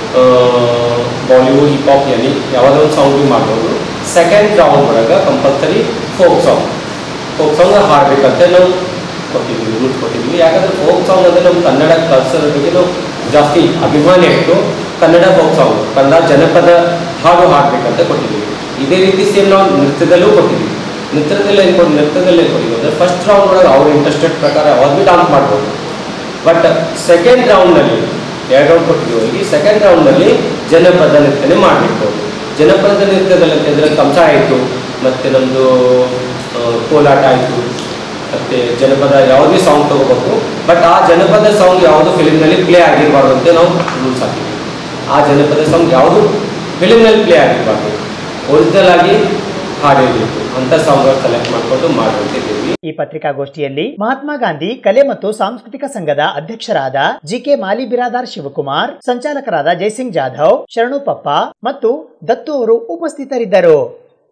ಬಾಲಿವುಡ್ ಹಿಪ್ ಹಾಪ್ ಎಲ್ಲಿ ಯಾವುದೋ ಒಂದು ಸಾಂಗ್ ಭೀ ಮಾಡ್ಬೋದು ಸೆಕೆಂಡ್ ರೌಂಡ್ ಒಳಗೆ compulsory folk song folk song ಹಾಡಬೇಕಂತ ನಾವು ಕೊಟ್ಟಿದ್ವಿ ರೂಲ್ಸ್ ಕೊಟ್ಟಿದ್ವಿ ಯಾಕಂದರೆ ಫೋಕ್ ಸಾಂಗ್ ಅಂದರೆ ನಮ್ಮ ಕನ್ನಡ ಕಲ್ಚರ್ ಬಗ್ಗೆ ನಾವು ಜಾಸ್ತಿ ಅಭಿಮಾನ ಇಟ್ಟು ಕನ್ನಡ ಫೋಕ್ ಸಾಂಗ್ ಕನ್ನಡ ಜನಪದ ಹಾಡು ಹಾಡಬೇಕಂತ ಕೊಟ್ಟಿದ್ವಿ ಇದೇ ರೀತಿ ಸೇಮ್ ನಾವು ನೃತ್ಯದಲ್ಲೂ ಕೊಟ್ಟಿದ್ವಿ ನೃತ್ಯದಲ್ಲಿ ಏನು ಕೊಟ್ಟು ನೃತ್ಯದಲ್ಲಿ ಏನು ಕೊಟ್ಟಿದ್ವಿ ಅಂದರೆ ಫಸ್ಟ್ ರೌಂಡ್ ಒಳಗೆ ಅವ್ರ ಇಂಟ್ರೆಸ್ಟೆಡ್ ಪ್ರಕಾರ ಯಾವ್ದು ಭೀ ಡಾನ್ಸ್ ಮಾಡ್ಬೋದು ಬಟ್ ಸೆಕೆಂಡ್ ರೌಂಡ್ನಲ್ಲಿ ಎರಡು ರೌಂಡ್ ಕೊಟ್ಟಿದ್ವಿ ಅವರಿಗೆ ಸೆಕೆಂಡ್ ರೌಂಡ್ನಲ್ಲಿ ಜನಪದ ನೃತ್ಯನೇ ಮಾಡಬೇಕು ಜನಪದ ನೃತ್ಯದಲ್ಲಿ ಅಂತಂದರೆ ಕಂಸ ಆಯಿತು ಮತ್ತು ನಮ್ಮದು ಕೋಲಾಟ ಆಯಿತು ಮತ್ತು ಜನಪದ ಯಾವುದೇ ಸಾಂಗ್ ತಗೋಬೇಕು ಬಟ್ ಆ ಜನಪದ ಸಾಂಗ್ ಯಾವುದು ಫಿಲಿಮ್ನಲ್ಲಿ ಪ್ಲೇ ಆಗಿರಬಾರ್ದು ಅಂತ ನಾವು ರೂಲ್ಸ್ ಹಾಕಿದ್ವಿ ಆ ಜನಪದ ಸಾಂಗ್ ಯಾವುದು ಫಿಲಿಮ್ನಲ್ಲಿ ಪ್ಲೇ ಆಗಿರಬಾರ್ದು ಒರಿಜಿನಲ್ ಆಗಿ ಹಾಡಿರಬೇಕು ಅಂತ ಸಾಂಗ್ಗಳು ಸೆಲೆಕ್ಟ್ ಮಾಡಿಕೊಂಡು ಮಾಡುವಂತಿದ್ದೀವಿ ಈ ಪತ್ರಿಕಾಗೋಷ್ಠಿಯಲ್ಲಿ ಮಹಾತ್ಮ ಗಾಂಧಿ ಕಲೆ ಮತ್ತು ಸಾಂಸ್ಕೃತಿಕ ಸಂಘದ ಅಧ್ಯಕ್ಷರಾದ ಜಿಕೆ ಮಾಲಿ ಬಿರಾದಾರ್ ಶಿವಕುಮಾರ್ ಸಂಚಾಲಕರಾದ ಜಯಸಿಂಗ್ ಜಾಧವ್ ಶರಣು ಪಪ್ಪ ಮತ್ತು ದತ್ತು ಅವರು ಉಪಸ್ಥಿತರಿದ್ದರು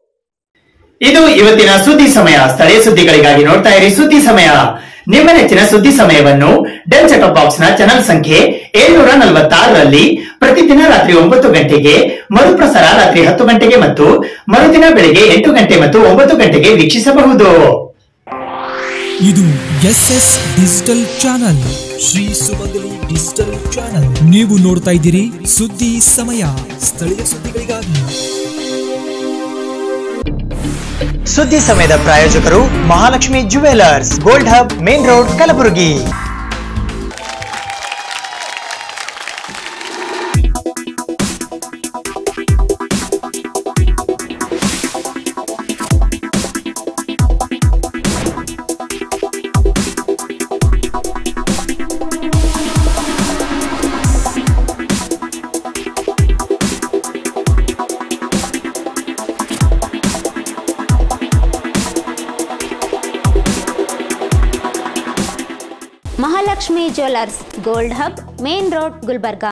ಇದು ಇವತ್ತಿನ ಸುದ್ದಿ ಸಮಯ ಸ್ಥಳೀಯ ಸುದ್ದಿಗಳಿಗಾಗಿ ನೋಡ್ತಾ ಇರಿ ಸುದ್ದಿ ಸಮಯ ನಿಮ್ಮ ನೆಚ್ಚಿನ ಸುದ್ದಿ ಸಮಯವನ್ನು ಡೆಲ್ ಸೆಟ್ ಬಾಕ್ಸ್ ನ ಚಾನಲ್ ಸಂಖ್ಯೆ ಏಳ್ನೂರ ನಲವತ್ತಾರರಲ್ಲಿ ಪ್ರತಿದಿನ ರಾತ್ರಿ ಒಂಬತ್ತು ಗಂಟೆಗೆ ಮರುಪ್ರಸಾರ ರಾತ್ರಿ ಹತ್ತು ಗಂಟೆಗೆ ಮತ್ತು ಮರುದಿನ ಬೆಳಿಗ್ಗೆ ಎಂಟು ಗಂಟೆ ಮತ್ತು ಒಂಬತ್ತು ಗಂಟೆಗೆ ವೀಕ್ಷಿಸಬಹುದು ಇದು S S digital channel Shri Sumangali digital channel ನೀವು ನೋಡ್ತಾ ಇದ್ದೀರಿ ಸುದ್ದಿ ಸಮಯ ಸ್ಥಳೀಯ ಸುದ್ದಿಗಳಿಗಾಗಿ ಸುದ್ದಿ ಸಮಯದ ಪ್ರಾಯೋಜಕರು Mahalakshmi jewellers gold hub main road Kalaburagi Mahalakshmi jewellers gold hub main road Gulbarga